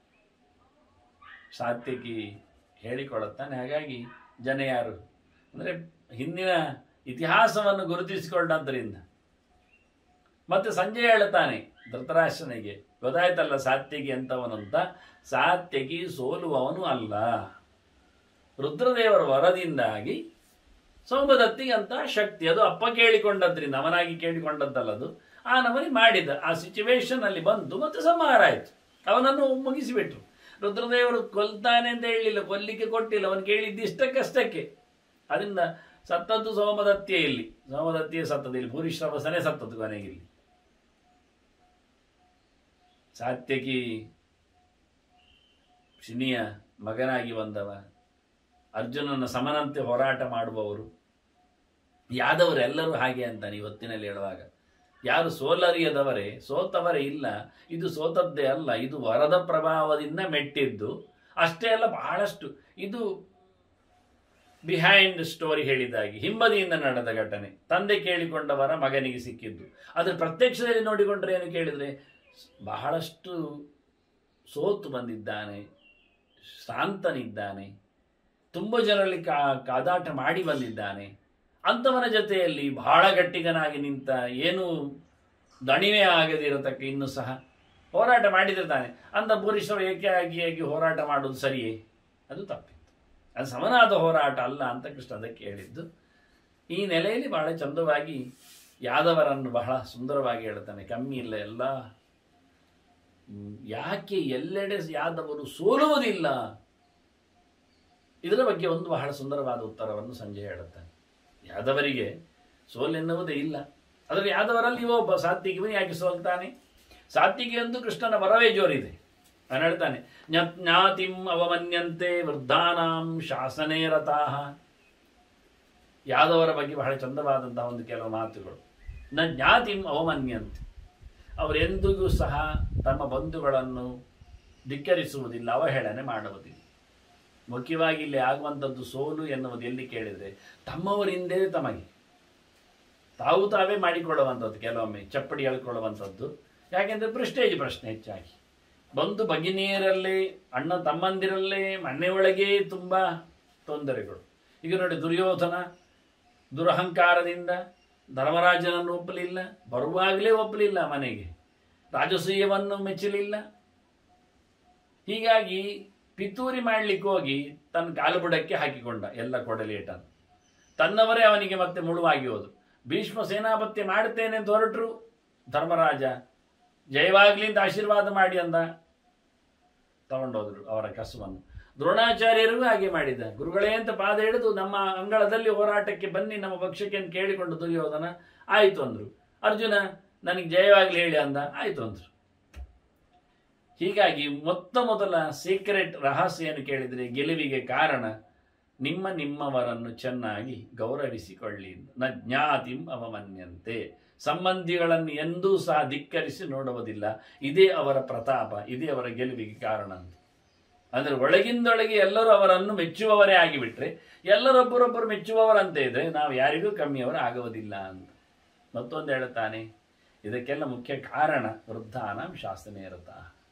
Speaker 1: ಸಾತ್ವಿಕಿ ಹೇಳಿಕೊಳ್ಳುತ್ತಾನೆ ಹಾಗಾಗಿ ಜನ ಯಾರು ಅಂದರೆ ಹಿಂದಿನ ಇತಿಹಾಸವನ್ನು ಗುರುತಿಸಿಕೊಂಡದ್ದರಿಂದ ಮತ್ತೆ ಸಂಜೆ ಹೇಳುತ್ತಾನೆ ಧೃತರಾಷ್ಟ್ರನಿಗೆ ಗೊತ್ತಾಯ್ತಲ್ಲ ಸಾತ್ಯಕಿ ಅಂತವನಂತ ಸಾತ್ಯಕಿ ಸೋಲುವವನು ಅಲ್ಲ ರುದ್ರದೇವರ ವರದಿಂದಾಗಿ ಸೋಮದತ್ತಿಗೆ ಅಂತ ಶಕ್ತಿ ಅದು ಅಪ್ಪ ಕೇಳಿಕೊಂಡದ್ರಿಂದ ಅವನಾಗಿ ಕೇಳಿಕೊಂಡದ್ದಲ್ಲದು ಆ ನಮನಿ ಮಾಡಿದ ಆ ಸಿಚುವೇಶನ್ ಅಲ್ಲಿ ಬಂತು ಮತ್ತೆ ಸಂಹಾರ ಆಯಿತು ಅವನನ್ನು ಮುಗಿಸಿಬಿಟ್ರು ರುದ್ರದೇವರು ಕೊಲ್ತಾನೆ ಅಂತ ಹೇಳಿಲ್ಲ ಕೊಲ್ಲಿಕ್ಕೆ ಕೊಟ್ಟಿಲ್ಲ ಅವನು ಕೇಳಿದ್ದು ಇಷ್ಟಕ್ಕಷ್ಟಕ್ಕೆ ಅದರಿಂದ ಸತ್ತದ್ದು ಸೋಮದತ್ತಿಯೇ ಇಲ್ಲಿ ಸೋಮದತ್ತಿಯೇ ಸತ್ತದ್ದು ಇಲ್ಲಿ ಭೂರಿಶ್ರವಸನೇ ಸತ್ತದ್ದು ಕೊನೆಗೆ ಇಲ್ಲಿ ಸಾತ್ಯಕಿ ಶಿನಿಯ ಮಗನಾಗಿ ಬಂದವ ಅರ್ಜುನನ ಸಮನಂತೆ ಹೋರಾಟ ಮಾಡುವವರು ಯಾದವರೆಲ್ಲರೂ ಹಾಗೆ ಅಂತಾನೆ ಇವತ್ತಿನಲ್ಲಿ ಹೇಳುವಾಗ ಯಾರು ಸೋಲರಿಯದವರೇ ಸೋತವರೇ ಇಲ್ಲ ಇದು ಸೋತದ್ದೇ ಅಲ್ಲ ಇದು ವರದ ಪ್ರಭಾವದಿಂದ ಮೆಟ್ಟಿದ್ದು ಅಷ್ಟೇ ಅಲ್ಲ ಬಹಳಷ್ಟು ಇದು ಬಿಹೈಂಡ್ ಸ್ಟೋರಿ ಹೇಳಿದಾಗಿ ಹಿಂಬದಿಯಿಂದ ನಡೆದ ಘಟನೆ ತಂದೆ ಕೇಳಿಕೊಂಡವರ ಮಗನಿಗೆ ಸಿಕ್ಕಿದ್ದು ಅದ್ರ ಪ್ರತ್ಯಕ್ಷದಲ್ಲಿ ನೋಡಿಕೊಂಡ್ರೆ ಏನು ಕೇಳಿದ್ರೆ ಬಹಳಷ್ಟು ಸೋತು ಬಂದಿದ್ದಾನೆ ಶಾಂತನಿದ್ದಾನೆ ತುಂಬ ಜನರಲ್ಲಿ ಕಾ ಕಾದಾಟ ಮಾಡಿ ಬಂದಿದ್ದಾನೆ ಅಂಥವನ ಜೊತೆಯಲ್ಲಿ ಬಹಳ ಗಟ್ಟಿಗನಾಗಿ ನಿಂತ ಏನು ದಣಿವೆ ಆಗದಿರತಕ್ಕ ಇನ್ನೂ ಸಹ ಹೋರಾಟ ಮಾಡಿದಿರ್ತಾನೆ ಅಂಥ ಪುರುಷರು ಏಕಾಗಿಯಾಗಿ ಹೋರಾಟ ಮಾಡೋದು ಸರಿಯೇ ಅದು ತಪ್ಪಿತ್ತು ಅದು ಸಮನಾದ ಹೋರಾಟ ಅಲ್ಲ ಅಂತ ಕೃಷ್ಣ ಅದಕ್ಕೆ ಹೇಳಿದ್ದು ಈ ನೆಲೆಯಲ್ಲಿ ಬಹಳ ಚಂದವಾಗಿ ಯಾದವರನ್ನು ಬಹಳ ಸುಂದರವಾಗಿ ಹೇಳ್ತಾನೆ ಕಮ್ಮಿ ಇಲ್ಲ ಎಲ್ಲ ಹ್ಮ್, ಯಾಕೆ ಎಲ್ಲೆಡೆ ಯಾದವರು ಸೋಲುವುದಿಲ್ಲ ಇದರ ಬಗ್ಗೆ ಒಂದು ಬಹಳ ಸುಂದರವಾದ ಉತ್ತರವನ್ನು ಸಂಜೆ ಹೇಳುತ್ತಾನೆ ಯಾದವರಿಗೆ ಸೋಲೆನ್ನುವುದೇ ಇಲ್ಲ ಆದರೆ ಯಾದವರಲ್ಲಿ ಇವ ಒಬ್ಬ ಸಾತ್ವಿಕವನು ಯಾಕೆ ಸೋಲ್ತಾನೆ ಸಾತ್ವಿಗೆ ಎಂದು ಕೃಷ್ಣನ ವರವೇ ಜೋರಿದೆ ಅವನು ಹೇಳ್ತಾನೆ ಜ್ಞ- ಜ್ಞಾತಿಂ ಅವಮನ್ಯಂತೆ ವೃದ್ಧಾನಾಂ ಶಾಸನೇ ರಥಾಹ ಯಾದವರ ಬಗ್ಗೆ ಬಹಳ ಚಂದವಾದಂತಹ ಒಂದು ಕೆಲವು ಮಾತುಗಳು ನ ಜ್ಞಾತಿಂ ಅವಮನ್ಯಂತೆ ಅವರೆಂದಿಗೂ ಸಹ ತಮ್ಮ ಬಂಧುಗಳನ್ನು ಧಿಕ್ಕರಿಸುವುದಿಲ್ಲ ಅವಹೇಳನೆ ಮಾಡುವುದಿಲ್ಲ ಮುಖ್ಯವಾಗಿ ಇಲ್ಲಿ ಆಗುವಂಥದ್ದು ಸೋಲು ಎನ್ನುವುದು ಎಲ್ಲಿ ಕೇಳಿದರೆ ತಮ್ಮವರಿಂದೇ ತಮಗೆ ತಾವು ತಾವೇ ಮಾಡಿಕೊಳ್ಳುವಂಥದ್ದು ಕೆಲವೊಮ್ಮೆ ಚಪ್ಪಡಿ ಹೇಳ್ಕೊಳ್ಳುವಂಥದ್ದು ಯಾಕೆಂದರೆ ಪ್ರೆಸ್ಟೇಜ್ ಪ್ರಶ್ನೆ ಹೆಚ್ಚಾಗಿ ಬಂದು ಭಗಿನಿಯರಲ್ಲೇ ಅಣ್ಣ ತಮ್ಮಂದಿರಲ್ಲೇ ಮನೆಯೊಳಗೆ ತುಂಬ ತೊಂದರೆಗಳು ಈಗ ನೋಡಿ ದುರ್ಯೋಧನ ದುರಹಂಕಾರದಿಂದ ಧರ್ಮರಾಜನನ್ನು ಒಪ್ಪಲಿಲ್ಲ ಬರುವಾಗಲೇ ಒಪ್ಪಲಿಲ್ಲ ಮನೆಗೆ ರಾಜಸೂಯವನ್ನು ಮೆಚ್ಚಲಿಲ್ಲ ಹೀಗಾಗಿ ಪಿತೂರಿ ಮಾಡ್ಲಿಕ್ಕೆ ಹೋಗಿ ತನ್ನ ಕಾಲುಬುಡಕ್ಕೆ ಹಾಕಿಕೊಂಡ ಎಲ್ಲ ಕೊಡಲೇಟನ್ನು ತನ್ನವರೇ ಅವನಿಗೆ ಮತ್ತೆ ಮುಳುವಾಗಿ ಹೋದು ಭೀಷ್ಮ ಸೇನಾಪತ್ಯ ಮಾಡುತ್ತೇನೆ ಅಂತ ಹೊರಟರು ಧರ್ಮರಾಜ ಜಯವಾಗ್ಲಿ ಅಂತ ಆಶೀರ್ವಾದ ಮಾಡಿ ಅಂದ ತಗೊಂಡೋದ್ರು ಅವರ ಕಸವನ್ನು ದ್ರೋಣಾಚಾರ್ಯರಿಗೂ ಹಾಗೆ ಮಾಡಿದ ಗುರುಗಳೇ ಅಂತ ಪಾದ ಹಿಡಿದು ನಮ್ಮ ಅಂಗಳದಲ್ಲಿ ಹೋರಾಟಕ್ಕೆ ಬನ್ನಿ ನಮ್ಮ ಪಕ್ಷಕ್ಕೆ ಅಂತ ಕೇಳಿಕೊಂಡು ದುರ್ಯೋಧನ ಆಯಿತು ಅಂದ್ರು ಅರ್ಜುನ ನನಗೆ ಜಯವಾಗ್ಲಿ ಹೇಳಿ ಅಂದ ಆಯಿತು ಅಂದ್ರು ಹೀಗಾಗಿ ಮೊತ್ತ ಮೊದಲ ಸೀಕ್ರೆಟ್ ರಹಸ್ಯ ಏನು ಕೇಳಿದರೆ ಗೆಲುವಿಗೆ ಕಾರಣ ನಿಮ್ಮ ನಿಮ್ಮವರನ್ನು ಚೆನ್ನಾಗಿ ಗೌರವಿಸಿಕೊಳ್ಳಿ ನ ಜ್ಞಾತಿಂ ಅವಮನ್ಯಂತೆ ಸಂಬಂಧಿಗಳನ್ನು ಎಂದೂ ಸಹ ಧಿಕ್ಕರಿಸಿ ನೋಡುವುದಿಲ್ಲ ಇದೇ ಅವರ ಪ್ರತಾಪ ಇದೇ ಅವರ ಗೆಲುವಿಗೆ ಕಾರಣ ಅಂತ ಅಂದರೆ ಒಳಗಿಂದೊಳಗೆ ಎಲ್ಲರೂ ಅವರನ್ನು ಮೆಚ್ಚುವವರೇ ಆಗಿಬಿಟ್ರೆ ಎಲ್ಲರೊಬ್ಬರೊಬ್ಬರು ಮೆಚ್ಚುವವರಂತೆ ಇದ್ರೆ ನಾವು ಯಾರಿಗೂ ಕಮ್ಮಿಯವರು ಆಗುವುದಿಲ್ಲ ಅಂತ ಮತ್ತೊಂದು ಹೇಳುತ್ತಾನೆ ಇದಕ್ಕೆಲ್ಲ ಮುಖ್ಯ ಕಾರಣ ವೃದ್ಧಾನಾಂ ಶಾಸನೇರತ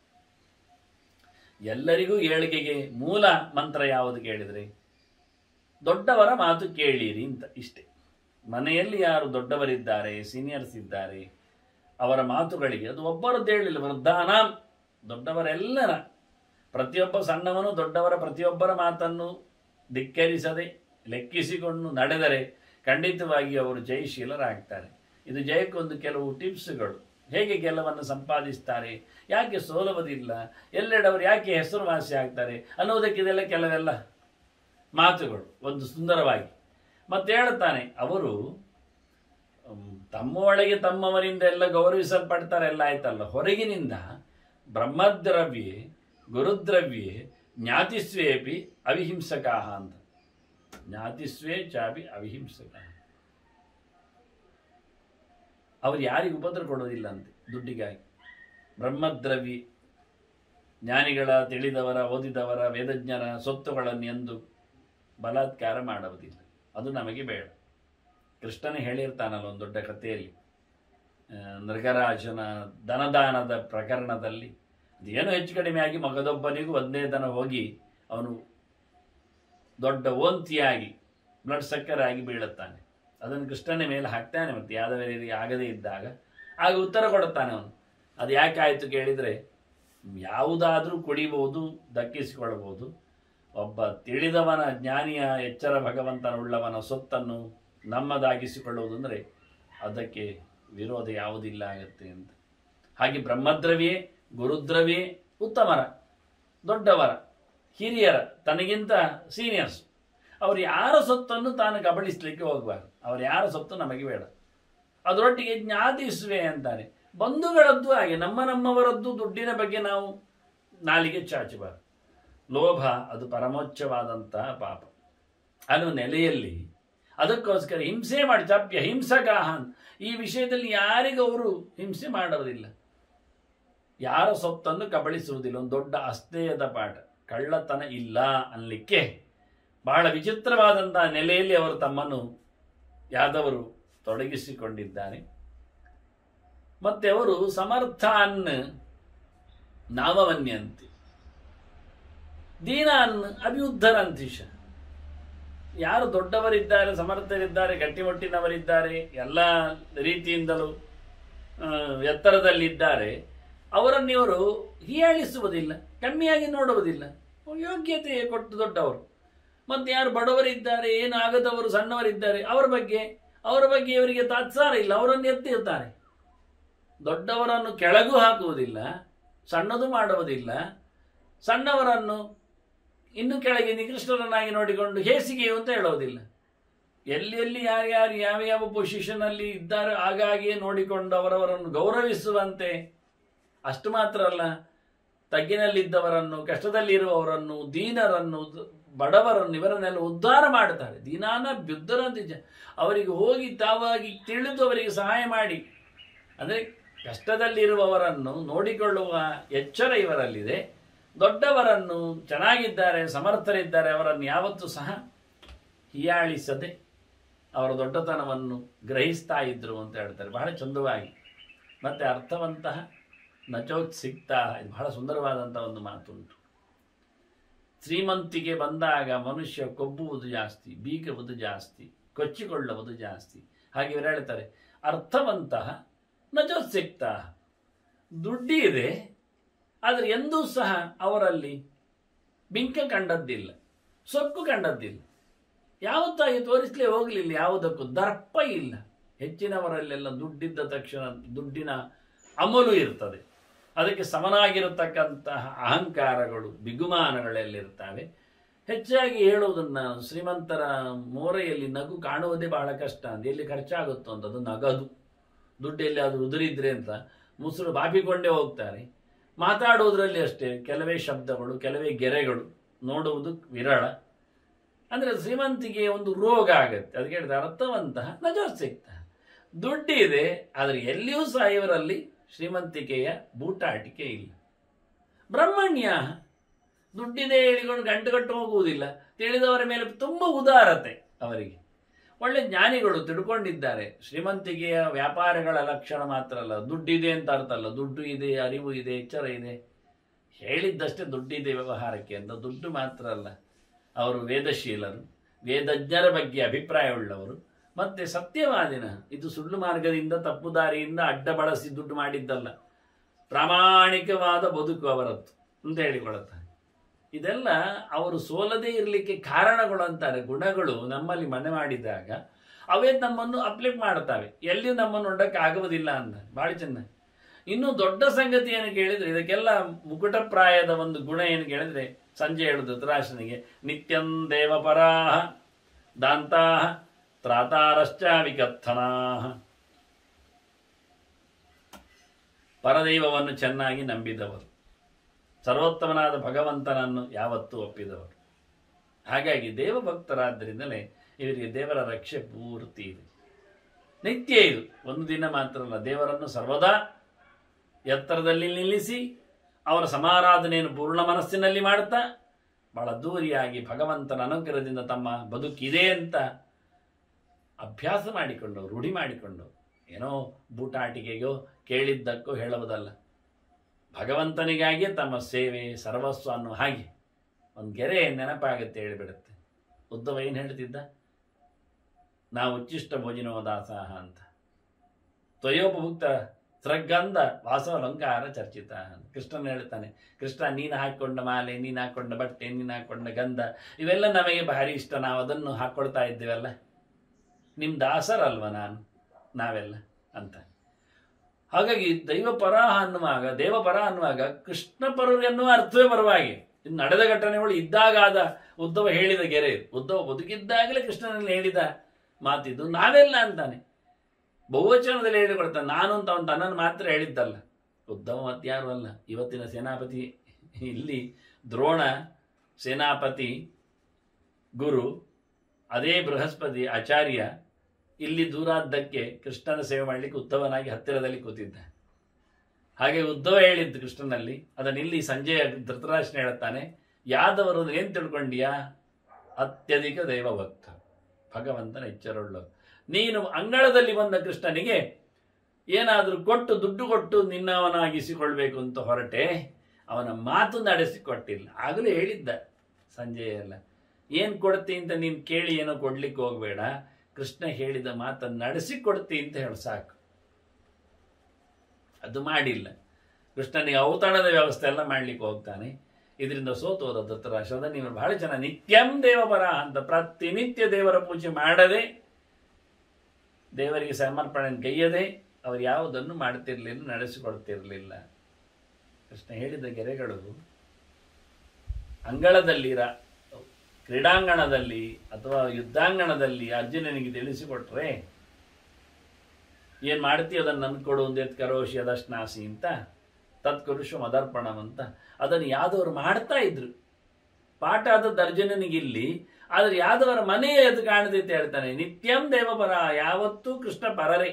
Speaker 1: ಎಲ್ಲರಿಗೂ ಏಳಿಗೆಗೆ ಮೂಲ ಮಂತ್ರ ಯಾವುದು ಕೇಳಿದ್ರೆ ದೊಡ್ಡವರ ಮಾತು ಕೇಳಿರಿ ಅಂತ ಇಷ್ಟೇ ಮನೆಯಲ್ಲಿ ಯಾರು ದೊಡ್ಡವರಿದ್ದಾರೆ ಸೀನಿಯರ್ಸ್ ಇದ್ದಾರೆ ಅವರ ಮಾತುಗಳಿಗೆ ಅದು ಒಬ್ಬರದ್ದು ಹೇಳಿಲ್ಲ ವೃದ್ಧಾನಾಂ ದೊಡ್ಡವರೆಲ್ಲರ ಪ್ರತಿಯೊಬ್ಬ ಸಣ್ಣವನು ದೊಡ್ಡವರ ಪ್ರತಿಯೊಬ್ಬರ ಮಾತನ್ನು ಧಿಕ್ಕರಿಸದೆ ಲೆಕ್ಕಿಸಿಕೊಂಡು ನಡೆದರೆ ಖಂಡಿತವಾಗಿ ಅವರು ಜಯಶೀಲರಾಗ್ತಾರೆ ಇದು ಜಯಕ್ಕೊಂದು ಕೆಲವು ಟಿಪ್ಸ್ಗಳು ಹೇಗೆ ಗೆಲುವನ್ನು ಸಂಪಾದಿಸ್ತಾರೆ ಯಾಕೆ ಸೋಲುವುದಿಲ್ಲ ಎಲ್ಲೆಡವರು ಯಾಕೆ ಹೆಸರುವಾಸಿ ಆಗ್ತಾರೆ ಅನ್ನೋದಕ್ಕೆ ಇದೆಲ್ಲ ಕೆಲವೆಲ್ಲ ಮಾತುಗಳು ಒಂದು ಸುಂದರವಾಗಿ ಮತ್ತೆ ಹೇಳುತ್ತಾನೆ ಅವರು ಮ್, ತಮ್ಮ ಒಳಗೆ ತಮ್ಮವರಿಂದ ಎಲ್ಲ ಗೌರವಿಸಲ್ಪಡ್ತಾರೆ ಎಲ್ಲ ಆಯ್ತಲ್ಲ ಹೊರಗಿನಿಂದ ಬ್ರಹ್ಮದ್ರವ್ಯೆ ಗುರುದ್ರವ್ಯೆ ಜ್ಞಾತಿಸ್ವೇಪಿ ಅವಿಹಿಂಸಕಾಹ ಅಂತ ಜ್ಞಾತಿಸ್ವೇ ಚಾಪಿ ಅವಿಹಿಂಸಕ ಅವ್ರು ಯಾರಿಗೂ ಉಪದ್ರ ಕೊಡೋದಿಲ್ಲ ಅಂತೆ ದುಡ್ಡಿಗಾಗಿ ಬ್ರಹ್ಮದ್ರವ್ಯ ಜ್ಞಾನಿಗಳ ತಿಳಿದವರ ಓದಿದವರ ವೇದಜ್ಞರ ಸೊತ್ತುಗಳನ್ನು ಎಂದು ಬಲಾತ್ಕಾರ ಮಾಡುವುದಿಲ್ಲ ಅದು ನಮಗೆ ಬೇಡ ಕೃಷ್ಣನೇ ಹೇಳಿರ್ತಾನಲ್ಲ ಒಂದು ದೊಡ್ಡ ಕಥೆಯಲ್ಲಿ ಆ, ನೃಗರಾಜನ ಧನದಾನದ ಪ್ರಕರಣದಲ್ಲಿ ಅದೇನೋ ಹೆಚ್ಚು ಕಡಿಮೆ ಆಗಿ ಮಗದೊಬ್ಬನಿಗೂ ಒಂದೇ ದನ ಹೋಗಿ ಅವನು ದೊಡ್ಡ ಓಂತಿಯಾಗಿ ಬ್ಲಡ್ ಸಕ್ಕರ್ ಆಗಿ ಬೀಳುತ್ತಾನೆ ಅದನ್ನು ಕೃಷ್ಣನ ಮೇಲೆ ಹಾಕ್ತಾನೆ ಮತ್ತೆ ಯಾದವರಿಗೆ ಆಗದೇ ಇದ್ದಾಗ ಆಗ ಉತ್ತರ ಕೊಡುತ್ತಾನೆ ಅವನು ಅದು ಯಾಕೆ ಆಯಿತು ಕೇಳಿದರೆ ಯಾವುದಾದ್ರೂ ಕುಡಿಬಹುದು ದಕ್ಕಿಸಿಕೊಳ್ಳಬಹುದು ಒಬ್ಬ ತಿಳಿದವನ ಜ್ಞಾನಿಯ ಎಚ್ಚರ ಭಗವಂತನುಳ್ಳವನ ಸೊತ್ತನ್ನು ನಮ್ಮದಾಗಿಸಿಕೊಳ್ಳುವುದು ಅಂದರೆ ಅದಕ್ಕೆ ವಿರೋಧ ಯಾವುದಿಲ್ಲ ಆಗತ್ತೆ ಅಂತ ಹಾಗೆ ಬ್ರಹ್ಮದ್ರವ್ಯೇ ಗುರುದ್ರವ್ಯೇ ಉತ್ತಮರ ದೊಡ್ಡವರ ಹಿರಿಯರ ತನಗಿಂತ ಸೀನಿಯರ್ಸ್ ಅವ್ರು ಯಾರ ಸೊತ್ತನ್ನು ತಾನು ಕಬಳಿಸ್ಲಿಕ್ಕೆ ಹೋಗಬಾರ್ದು ಅವ್ರು ಯಾರ ಸೊತ್ತು ನಮಗೆ ಬೇಡ ಅದರೊಟ್ಟಿಗೆ ಜ್ಞಾತಿಸುವೆ ಅಂತಾನೆ ಬಂಧುಗಳದ್ದು ಹಾಗೆ ನಮ್ಮ ನಮ್ಮವರದ್ದು ದುಡ್ಡಿನ ಬಗ್ಗೆ ನಾವು ನಾಲಿಗೆ ಚಾಚಬಾರದು ಲೋಭ ಅದು ಪರಮೋಚ್ಚವಾದಂತಹ ಪಾಪ ಅನ್ನೋ ನೆಲೆಯಲ್ಲಿ ಅದಕ್ಕೋಸ್ಕರ ಹಿಂಸೆ ಮಾಡಿ ತಪ್ಯ ಹಿಂಸಕಾಹ ಅಂತ. ಈ ವಿಷಯದಲ್ಲಿ ಯಾರಿಗೂ ಅವರು ಹಿಂಸೆ ಮಾಡುವುದಿಲ್ಲ ಯಾರ ಸೊತ್ತನ್ನು ಕಬಳಿಸುವುದಿಲ್ಲ ಒಂದು ದೊಡ್ಡ ಅಸ್ಥೇಯದ ಪಾಠ ಕಳ್ಳತನ ಇಲ್ಲ ಅನ್ಲಿಕ್ಕೆ ಬಹಳ ವಿಚಿತ್ರವಾದಂತಹ ನೆಲೆಯಲ್ಲಿ ಅವರು ತಮ್ಮನ್ನು ಯಾದವರು ತೊಡಗಿಸಿಕೊಂಡಿದ್ದಾರೆ ಮತ್ತೆ ಅವರು ಸಮರ್ಥಾನ್ ನಾವವನ್ಯಂತೆ ದೀನಾನ್ ಅಭಿಯುದ್ಧರಂತಿಶ ಯಾರು ದೊಡ್ಡವರಿದ್ದಾರೆ ಸಮರ್ಥರಿದ್ದಾರೆ ಗಟ್ಟಿಮುಟ್ಟಿನವರಿದ್ದಾರೆ ಎಲ್ಲ ರೀತಿಯಿಂದಲೂ ಆ, ಎತ್ತರದಲ್ಲಿದ್ದಾರೆ ಅವರನ್ನು ಇವರು ಹೀಯಾಳಿಸುವುದಿಲ್ಲ ಕಮ್ಮಿಯಾಗಿ ನೋಡುವುದಿಲ್ಲ ಯೋಗ್ಯತೆ ಕೊಟ್ಟು ದೊಡ್ಡವರು ಮತ್ತೆ ಯಾರು ಬಡವರಿದ್ದಾರೆ ಏನು ಆಗದವರು ಸಣ್ಣವರಿದ್ದಾರೆ ಅವರ ಬಗ್ಗೆ ಅವರ ಬಗ್ಗೆ ಇವರಿಗೆ ತಾತ್ಸಾರ ಇಲ್ಲ ಅವರನ್ನು ಎತ್ತಿರ್ತಾರೆ ದೊಡ್ಡವರನ್ನು ಕೆಳಗೂ ಹಾಕುವುದಿಲ್ಲ ಸಣ್ಣದು ಮಾಡುವುದಿಲ್ಲ ಸಣ್ಣವರನ್ನು ಇನ್ನು ಕೆಳಗೆ ನಿಕೃಷ್ಟರನ್ನಾಗಿ ನೋಡಿಕೊಂಡು ಹೇಸಿಗೆಯು ಅಂತ ಹೇಳೋದಿಲ್ಲ ಎಲ್ಲಿ ಎಲ್ಲಿ ಯಾರ್ಯಾರು ಯಾವ ಯಾವ ಪೊಸಿಷನಲ್ಲಿ ಇದ್ದಾರೆ ಹಾಗಾಗಿಯೇ ನೋಡಿಕೊಂಡು ಅವರವರನ್ನು ಗೌರವಿಸುವಂತೆ ಅಷ್ಟು ಮಾತ್ರ ಅಲ್ಲ ತಗ್ಗಿನಲ್ಲಿದ್ದವರನ್ನು ಕಷ್ಟದಲ್ಲಿರುವವರನ್ನು ದೀನರನ್ನು ಬಡವರನ್ನು ಇವರನ್ನೆಲ್ಲ ಉದ್ಧಾರ ಮಾಡುತ್ತಾರೆ ದೀನಾನ ಬುದ್ಧರಂತೆ ಜ- ಅವರಿಗೆ ಹೋಗಿ ತಾವಾಗಿ ತಿಳಿದು ಅವರಿಗೆ ಸಹಾಯ ಮಾಡಿ ಅಂದರೆ ಕಷ್ಟದಲ್ಲಿರುವವರನ್ನು ನೋಡಿಕೊಳ್ಳುವ ಎಚ್ಚರ ಇವರಲ್ಲಿದೆ ದೊಡ್ಡವರನ್ನು ಚೆನ್ನಾಗಿದ್ದಾರೆ ಸಮರ್ಥರಿದ್ದಾರೆ ಅವರನ್ನು ಯಾವತ್ತೂ ಸಹ ಹೀಯಾಳಿಸದೆ ಅವರ ದೊಡ್ಡತನವನ್ನು ಗ್ರಹಿಸ್ತಾ ಇದ್ರು ಅಂತ ಹೇಳ್ತಾರೆ ಬಹಳ ಚಂದವಾಗಿ ಮತ್ತೆ ಅರ್ಥವಂತಹ ನಚೋತ್ಸಿಕ್ತ ಇದು ಬಹಳ ಸುಂದರವಾದಂಥ ಒಂದು ಮಾತುಂಟು ಶ್ರೀಮಂತಿಗೆ ಬಂದಾಗ ಮನುಷ್ಯ ಕೊಬ್ಬುವುದು ಜಾಸ್ತಿ ಬೀಗುವುದು ಜಾಸ್ತಿ ಕೊಚ್ಚಿಕೊಳ್ಳುವುದು ಜಾಸ್ತಿ ಹಾಗೆ ಇವರು ಹೇಳ್ತಾರೆ ಅರ್ಥವಂತಹ ನಚೋತ್ಸಿಕ್ತ ದುಡ್ಡಿ ಇದೆ ಆದರೆ ಎಂದೂ ಸಹ ಅವರಲ್ಲಿ ಬಿಂಕ ಕಂಡದ್ದಿಲ್ಲ ಸೊಕ್ಕು ಕಂಡದ್ದಿಲ್ಲ ಯಾವತ್ತಾಗಿ ತೋರಿಸಲೇ ಹೋಗಲಿಲ್ಲ ಯಾವುದಕ್ಕೂ ದರ್ಪ ಇಲ್ಲ ಹೆಚ್ಚಿನವರಲ್ಲೆಲ್ಲ ದುಡ್ಡಿದ್ದ ತಕ್ಷಣ ದುಡ್ಡಿನ ಅಮಲು ಇರ್ತದೆ ಅದಕ್ಕೆ ಸಮನಾಗಿರತಕ್ಕಂತಹ ಅಹಂಕಾರಗಳು ಬಿಗುಮಾನಗಳೆಲ್ಲಿರ್ತವೆ ಹೆಚ್ಚಾಗಿ ಹೇಳುವುದನ್ನು ನಾನು ಶ್ರೀಮಂತರ ಮೋರೆಯಲ್ಲಿ ನಗು ಕಾಣುವುದೇ ಬಹಳ ಕಷ್ಟ ಅಂತ ಎಲ್ಲಿ ಖರ್ಚಾಗುತ್ತೋ ಅಂತ ಅದು ನಗದು ದುಡ್ಡು ಎಲ್ಲಿಯಾದರೂ ಉದುರಿದ್ರೆ ಅಂತ ಮುಸುರು ಬಾಪಿಕೊಂಡೇ ಹೋಗ್ತಾರೆ ಮಾತಾಡುವುದರಲ್ಲಿ ಅಷ್ಟೇ ಕೆಲವೇ ಶಬ್ದಗಳು ಕೆಲವೇ ಗೆರೆಗಳು ನೋಡುವುದು ವಿರಳ ಅಂದರೆ ಶ್ರೀಮಂತಿಗೆ ಒಂದು ರೋಗ ಆಗತ್ತೆ ಅದಕ್ಕೆ ಹೇಳಿದ ಅರ್ಥವಂತಹ ನಜರ್ ಸಿಗ್ತ ದುಡ್ಡು ಇದೆ ಆದರೆ ಎಲ್ಲಿಯೂ ಸಹ ಇವರಲ್ಲಿ ಶ್ರೀಮಂತಿಕೆಯ ಬೂಟಾಟಿಕೆ ಇಲ್ಲ ಬ್ರಹ್ಮಣ್ಯ ದುಡ್ಡಿದೆ ಹೇಳಿಕೊಂಡು ಗಂಟುಗಟ್ಟು ಹೋಗುವುದಿಲ್ಲ ತಿಳಿದವರ ಮೇಲೆ ತುಂಬ ಉದಾರತೆ ಅವರಿಗೆ ಒಳ್ಳೆ ಜ್ಞಾನಿಗಳು ತಿಳ್ಕೊಂಡಿದ್ದಾರೆ ಶ್ರೀಮಂತಿಕೆಯ ವ್ಯಾಪಾರಗಳ ಲಕ್ಷಣ ಮಾತ್ರ ಅಲ್ಲ ದುಡ್ಡಿದೆ ಅಂತ ಅರ್ಥ ಅಲ್ಲ ದುಡ್ಡು ಇದೆ ಅರಿವು ಇದೆ ಎಚ್ಚರ ಇದೆ ಹೇಳಿದ್ದಷ್ಟೇ ದುಡ್ಡಿದೆ ವ್ಯವಹಾರಕ್ಕೆ ಅಂತ ದುಡ್ಡು ಮಾತ್ರ ಅಲ್ಲ ಅವರು ವೇದಶೀಲರು ವೇದಜ್ಞರ ಬಗ್ಗೆ ಅಭಿಪ್ರಾಯವುಳ್ಳವರು ಮತ್ತೆ ಸತ್ಯವಾದಿನ ಇದು ಸುಳ್ಳು ಮಾರ್ಗದಿಂದ ತಪ್ಪು ದಾರಿಯಿಂದ ಅಡ್ಡ ಬಳಸಿ ದುಡ್ಡು ಮಾಡಿದ್ದಲ್ಲ ಪ್ರಾಮಾಣಿಕವಾದ ಬದುಕು ಅವರದ್ದು ಅಂತ ಹೇಳಿಕೊಳ್ಳುತ್ತಾರೆ ಇದೆಲ್ಲ ಅವರು ಸೋಲದೇ ಇರಲಿಕ್ಕೆ ಕಾರಣಗಳು ಅಂತಾರೆ ಗುಣಗಳು ನಮ್ಮಲ್ಲಿ ಮನೆ ಮಾಡಿದಾಗ ಅವೇ ನಮ್ಮನ್ನು ಅಪ್ಲೈ ಮಾಡ್ತವೆ ಎಲ್ಲಿಯೂ ನಮ್ಮನ್ನು ನೋಡಕ್ಕೆ ಆಗುವುದಿಲ್ಲ ಅಂತ ಭಾಳ ಚೆನ್ನಾಗಿ ಇನ್ನು ದೊಡ್ಡ ಸಂಗತಿ ಏನು ಕೇಳಿದ್ರೆ ಇದಕ್ಕೆಲ್ಲ ಮುಕುಟಪ್ರಾಯದ ಒಂದು ಗುಣ ಏನು ಕೇಳಿದ್ರೆ ಸಂಜೆ ಹೇಳುದು ಧೃತರಾಷ್ಟ್ರನಿಗೆ ನಿತ್ಯಂ ದೇವಪರಾಹ ದಾಂತಾಹ ತ್ರಾತಾರಶ್ಚ ವಿಕಥನಾಹ ಪರದೈವವನ್ನು ಚೆನ್ನಾಗಿ ನಂಬಿದವರು ಸರ್ವೋತ್ತಮನಾದ ಭಗವಂತನನ್ನು ಯಾವತ್ತೂ ಒಪ್ಪಿದವರು ಹಾಗಾಗಿ ದೇವಭಕ್ತರಾದ್ದರಿಂದಲೇ ಇವರಿಗೆ ದೇವರ ರಕ್ಷೆ ಪೂರ್ತಿ ಇದೆ ನಿತ್ಯ ಇದು ಒಂದು ದಿನ ಮಾತ್ರ ಅಲ್ಲ ದೇವರನ್ನು ಸರ್ವದಾ ಎತ್ತರದಲ್ಲಿ ನಿಲ್ಲಿಸಿ ಅವರ ಸಮಾರಾಧನೆಯನ್ನು ಪೂರ್ಣ ಮನಸ್ಸಿನಲ್ಲಿ ಮಾಡ್ತಾ ಬಹಳ ದೂರಿಯಾಗಿ ಭಗವಂತನ ಅನುಗ್ರಹದಿಂದ ತಮ್ಮ ಬದುಕಿದೆ ಅಂತ ಅಭ್ಯಾಸ ಮಾಡಿಕೊಂಡು ರೂಢಿ ಮಾಡಿಕೊಂಡು ಏನೋ ಬೂಟಾಟಿಕೆಗೋ ಕೇಳಿದ್ದಕ್ಕೋ ಹೇಳುವುದಲ್ಲ ಭಗವಂತನಿಗಾಗಿಯೇ ತಮ್ಮ ಸೇವೆ ಸರ್ವಸ್ವ ಅನ್ನೋ ಹಾಗೆ ಒಂದು ಗೆರೆ ನೆನಪಾಗುತ್ತೆ ಹೇಳಿಬಿಡುತ್ತೆ ಉದ್ದವ ಏನು ಹೇಳ್ತಿದ್ದ ನಾವು ಉಚ್ಚಿಷ್ಟ ಭೋಜನೋ ದಾಸಾಹ ಅಂತ ತ್ವಯೋಪಭುಕ್ತ ಸೃಗಂಧ ವಾಸವಲಂಕಾರ ಚರ್ಚಿತ ಕೃಷ್ಣನ್ ಹೇಳ್ತಾನೆ ಕೃಷ್ಣ ನೀನು ಹಾಕೊಂಡ ಮಾಲೆ ನೀನು ಹಾಕೊಂಡ ಬಟ್ಟೆ ನೀನು ಹಾಕೊಂಡ ಗಂಧ ಇವೆಲ್ಲ ನಮಗೆ ಭಾರಿ ಇಷ್ಟ ನಾವು ಅದನ್ನು ಹಾಕೊಳ್ತಾ ಇದ್ದೇವಲ್ಲ ನಿಮ್ಮ ದಾಸರಲ್ವ ನಾನು ನಾವೆಲ್ಲ ಅಂತ ಹಾಗಾಗಿ ದೈವ ಪರಾಹ ಅನ್ನುವಾಗ ದೇವಪರ ಅನ್ನುವಾಗ ಕೃಷ್ಣ ಪರರು ಎನ್ನುವ ಅರ್ಥವೇ ಬರುವಾಗೆ ಇದು ನಡೆದ ಘಟನೆಗಳು ಇದ್ದಾಗಾದ ಉದ್ದವ ಹೇಳಿದ ಗೆರೆ ಇದು. ಉದ್ದವ ಬದುಕಿದ್ದಾಗಲೇ ಕೃಷ್ಣನಲ್ಲಿ ಹೇಳಿದ ಮಾತಿದ್ದು ನಾವೆಲ್ಲ ಅಂತಾನೆ ಬಹುವಚನದಲ್ಲಿ ಹೇಳಿಕೊಳ್ತಾನೆ ನಾನು ಅಂತ ಅವನು ತನ್ನನ್ನು ಮಾತ್ರ ಹೇಳಿದ್ದಲ್ಲ ಉದ್ದವ ಮತ್ಯಾರು ಅಲ್ಲ ಇವತ್ತಿನ ಸೇನಾಪತಿ ಇಲ್ಲಿ ದ್ರೋಣ ಸೇನಾಪತಿ ಗುರು ಅದೇ ಬೃಹಸ್ಪತಿ ಆಚಾರ್ಯ ಇಲ್ಲಿ ದೂರಾದ್ದಕ್ಕೆ ಕೃಷ್ಣನ ಸೇವೆ ಮಾಡಲಿಕ್ಕೆ ಉದ್ದವನಾಗಿ ಹತ್ತಿರದಲ್ಲಿ ಕೂತಿದ್ದ ಹಾಗೆ ಉದ್ದವ ಹೇಳಿದ್ದು ಕೃಷ್ಣನಲ್ಲಿ ಅದನ್ನು ಇಲ್ಲಿ ಸಂಜೆಯ ಧೃತರಾಷ್ಟ್ರ ಹೇಳುತ್ತಾನೆ ಯಾದವರು ಏನು ತಿಳ್ಕೊಂಡಿಯಾ ಅತ್ಯಧಿಕ ದೈವಭಕ್ತ ಭಗವಂತನ ಎಚ್ಚರವುಳ್ಳವರು ನೀನು ಅಂಗಳದಲ್ಲಿ ಬಂದ ಕೃಷ್ಣನಿಗೆ ಏನಾದರೂ ಕೊಟ್ಟು ದುಡ್ಡು ಕೊಟ್ಟು ನಿನ್ನವನಾಗಿಸಿಕೊಳ್ಬೇಕು ಅಂತ ಹೊರಟೆ ಅವನ ಮಾತು ನಡೆಸಿಕೊಟ್ಟಿಲ್ಲ ಆಗಲೂ ಹೇಳಿದ್ದ ಸಂಜೆ ಎಲ್ಲ ಏನು ಕೊಡ್ತಿ ಅಂತ ನೀನು ಕೇಳಿ ಏನೋ ಕೊಡ್ಲಿಕ್ಕೆ ಹೋಗಬೇಡ ಕೃಷ್ಣ ಹೇಳಿದ ಮಾತನ್ನು ನಡೆಸಿಕೊಡ್ತಿ ಅಂತ ಹೇಳಿ ಸಾಕು ಅದು ಮಾಡಿಲ್ಲ ಕೃಷ್ಣನಿಗೆ ಔತಣದ ವ್ಯವಸ್ಥೆ ಎಲ್ಲ ಮಾಡ್ಲಿಕ್ಕೆ ಹೋಗ್ತಾನೆ ಇದರಿಂದ ಸೋತು ಹೋದ ಧೃತರಾಷ್ಟ್ರದ ನೀವು ಬಹಳ ಜನ ನಿತ್ಯಂ ದೇವಪರ ಅಂತ ಪ್ರತಿನಿತ್ಯ ದೇವರ ಪೂಜೆ ಮಾಡದೆ ದೇವರಿಗೆ ಸಮರ್ಪಣೆ ಗೈಯದೆ ಅವರು ಯಾವುದನ್ನು ಮಾಡ್ತಿರ್ಲಿಲ್ಲ ನಡೆಸಿಕೊಡ್ತಿರ್ಲಿಲ್ಲ ಕೃಷ್ಣ ಹೇಳಿದ ಗೆರೆಗಳು ಅಂಗಳದಲ್ಲಿ ರ- ಕ್ರೀಡಾಂಗಣದಲ್ಲಿ ಅಥವಾ ಯುದ್ಧಾಂಗಣದಲ್ಲಿ ಅರ್ಜುನನಿಗೆ ತಿಳಿಸಿಕೊಟ್ರೆ ಏನ್ ಮಾಡ್ತೀಯ ಅದನ್ನು ನನ್ ಕೊಡು ಒಂದೇತ್ ಕರೋಶಿ ಅದಶ್ನಾಸಿ ಅಂತ ತತ್ಕುರುಷು ಮದರ್ಪಣಂ ಅಂತ ಅದನ್ನು ಯಾದವರು ಮಾಡ್ತಾ ಇದ್ರು ಪಾಠ ಆದದ್ದು ಅರ್ಜುನನಿಗೆ ಇಲ್ಲಿ ಆದ್ರೆ ಯಾದವರ ಮನೆಯೇ ಅದು ಕಾಣದೆ ಅಂತ ಹೇಳ್ತಾನೆ ನಿತ್ಯಂ ದೇವಪರ ಯಾವತ್ತೂ ಕೃಷ್ಣ ಪರರೇ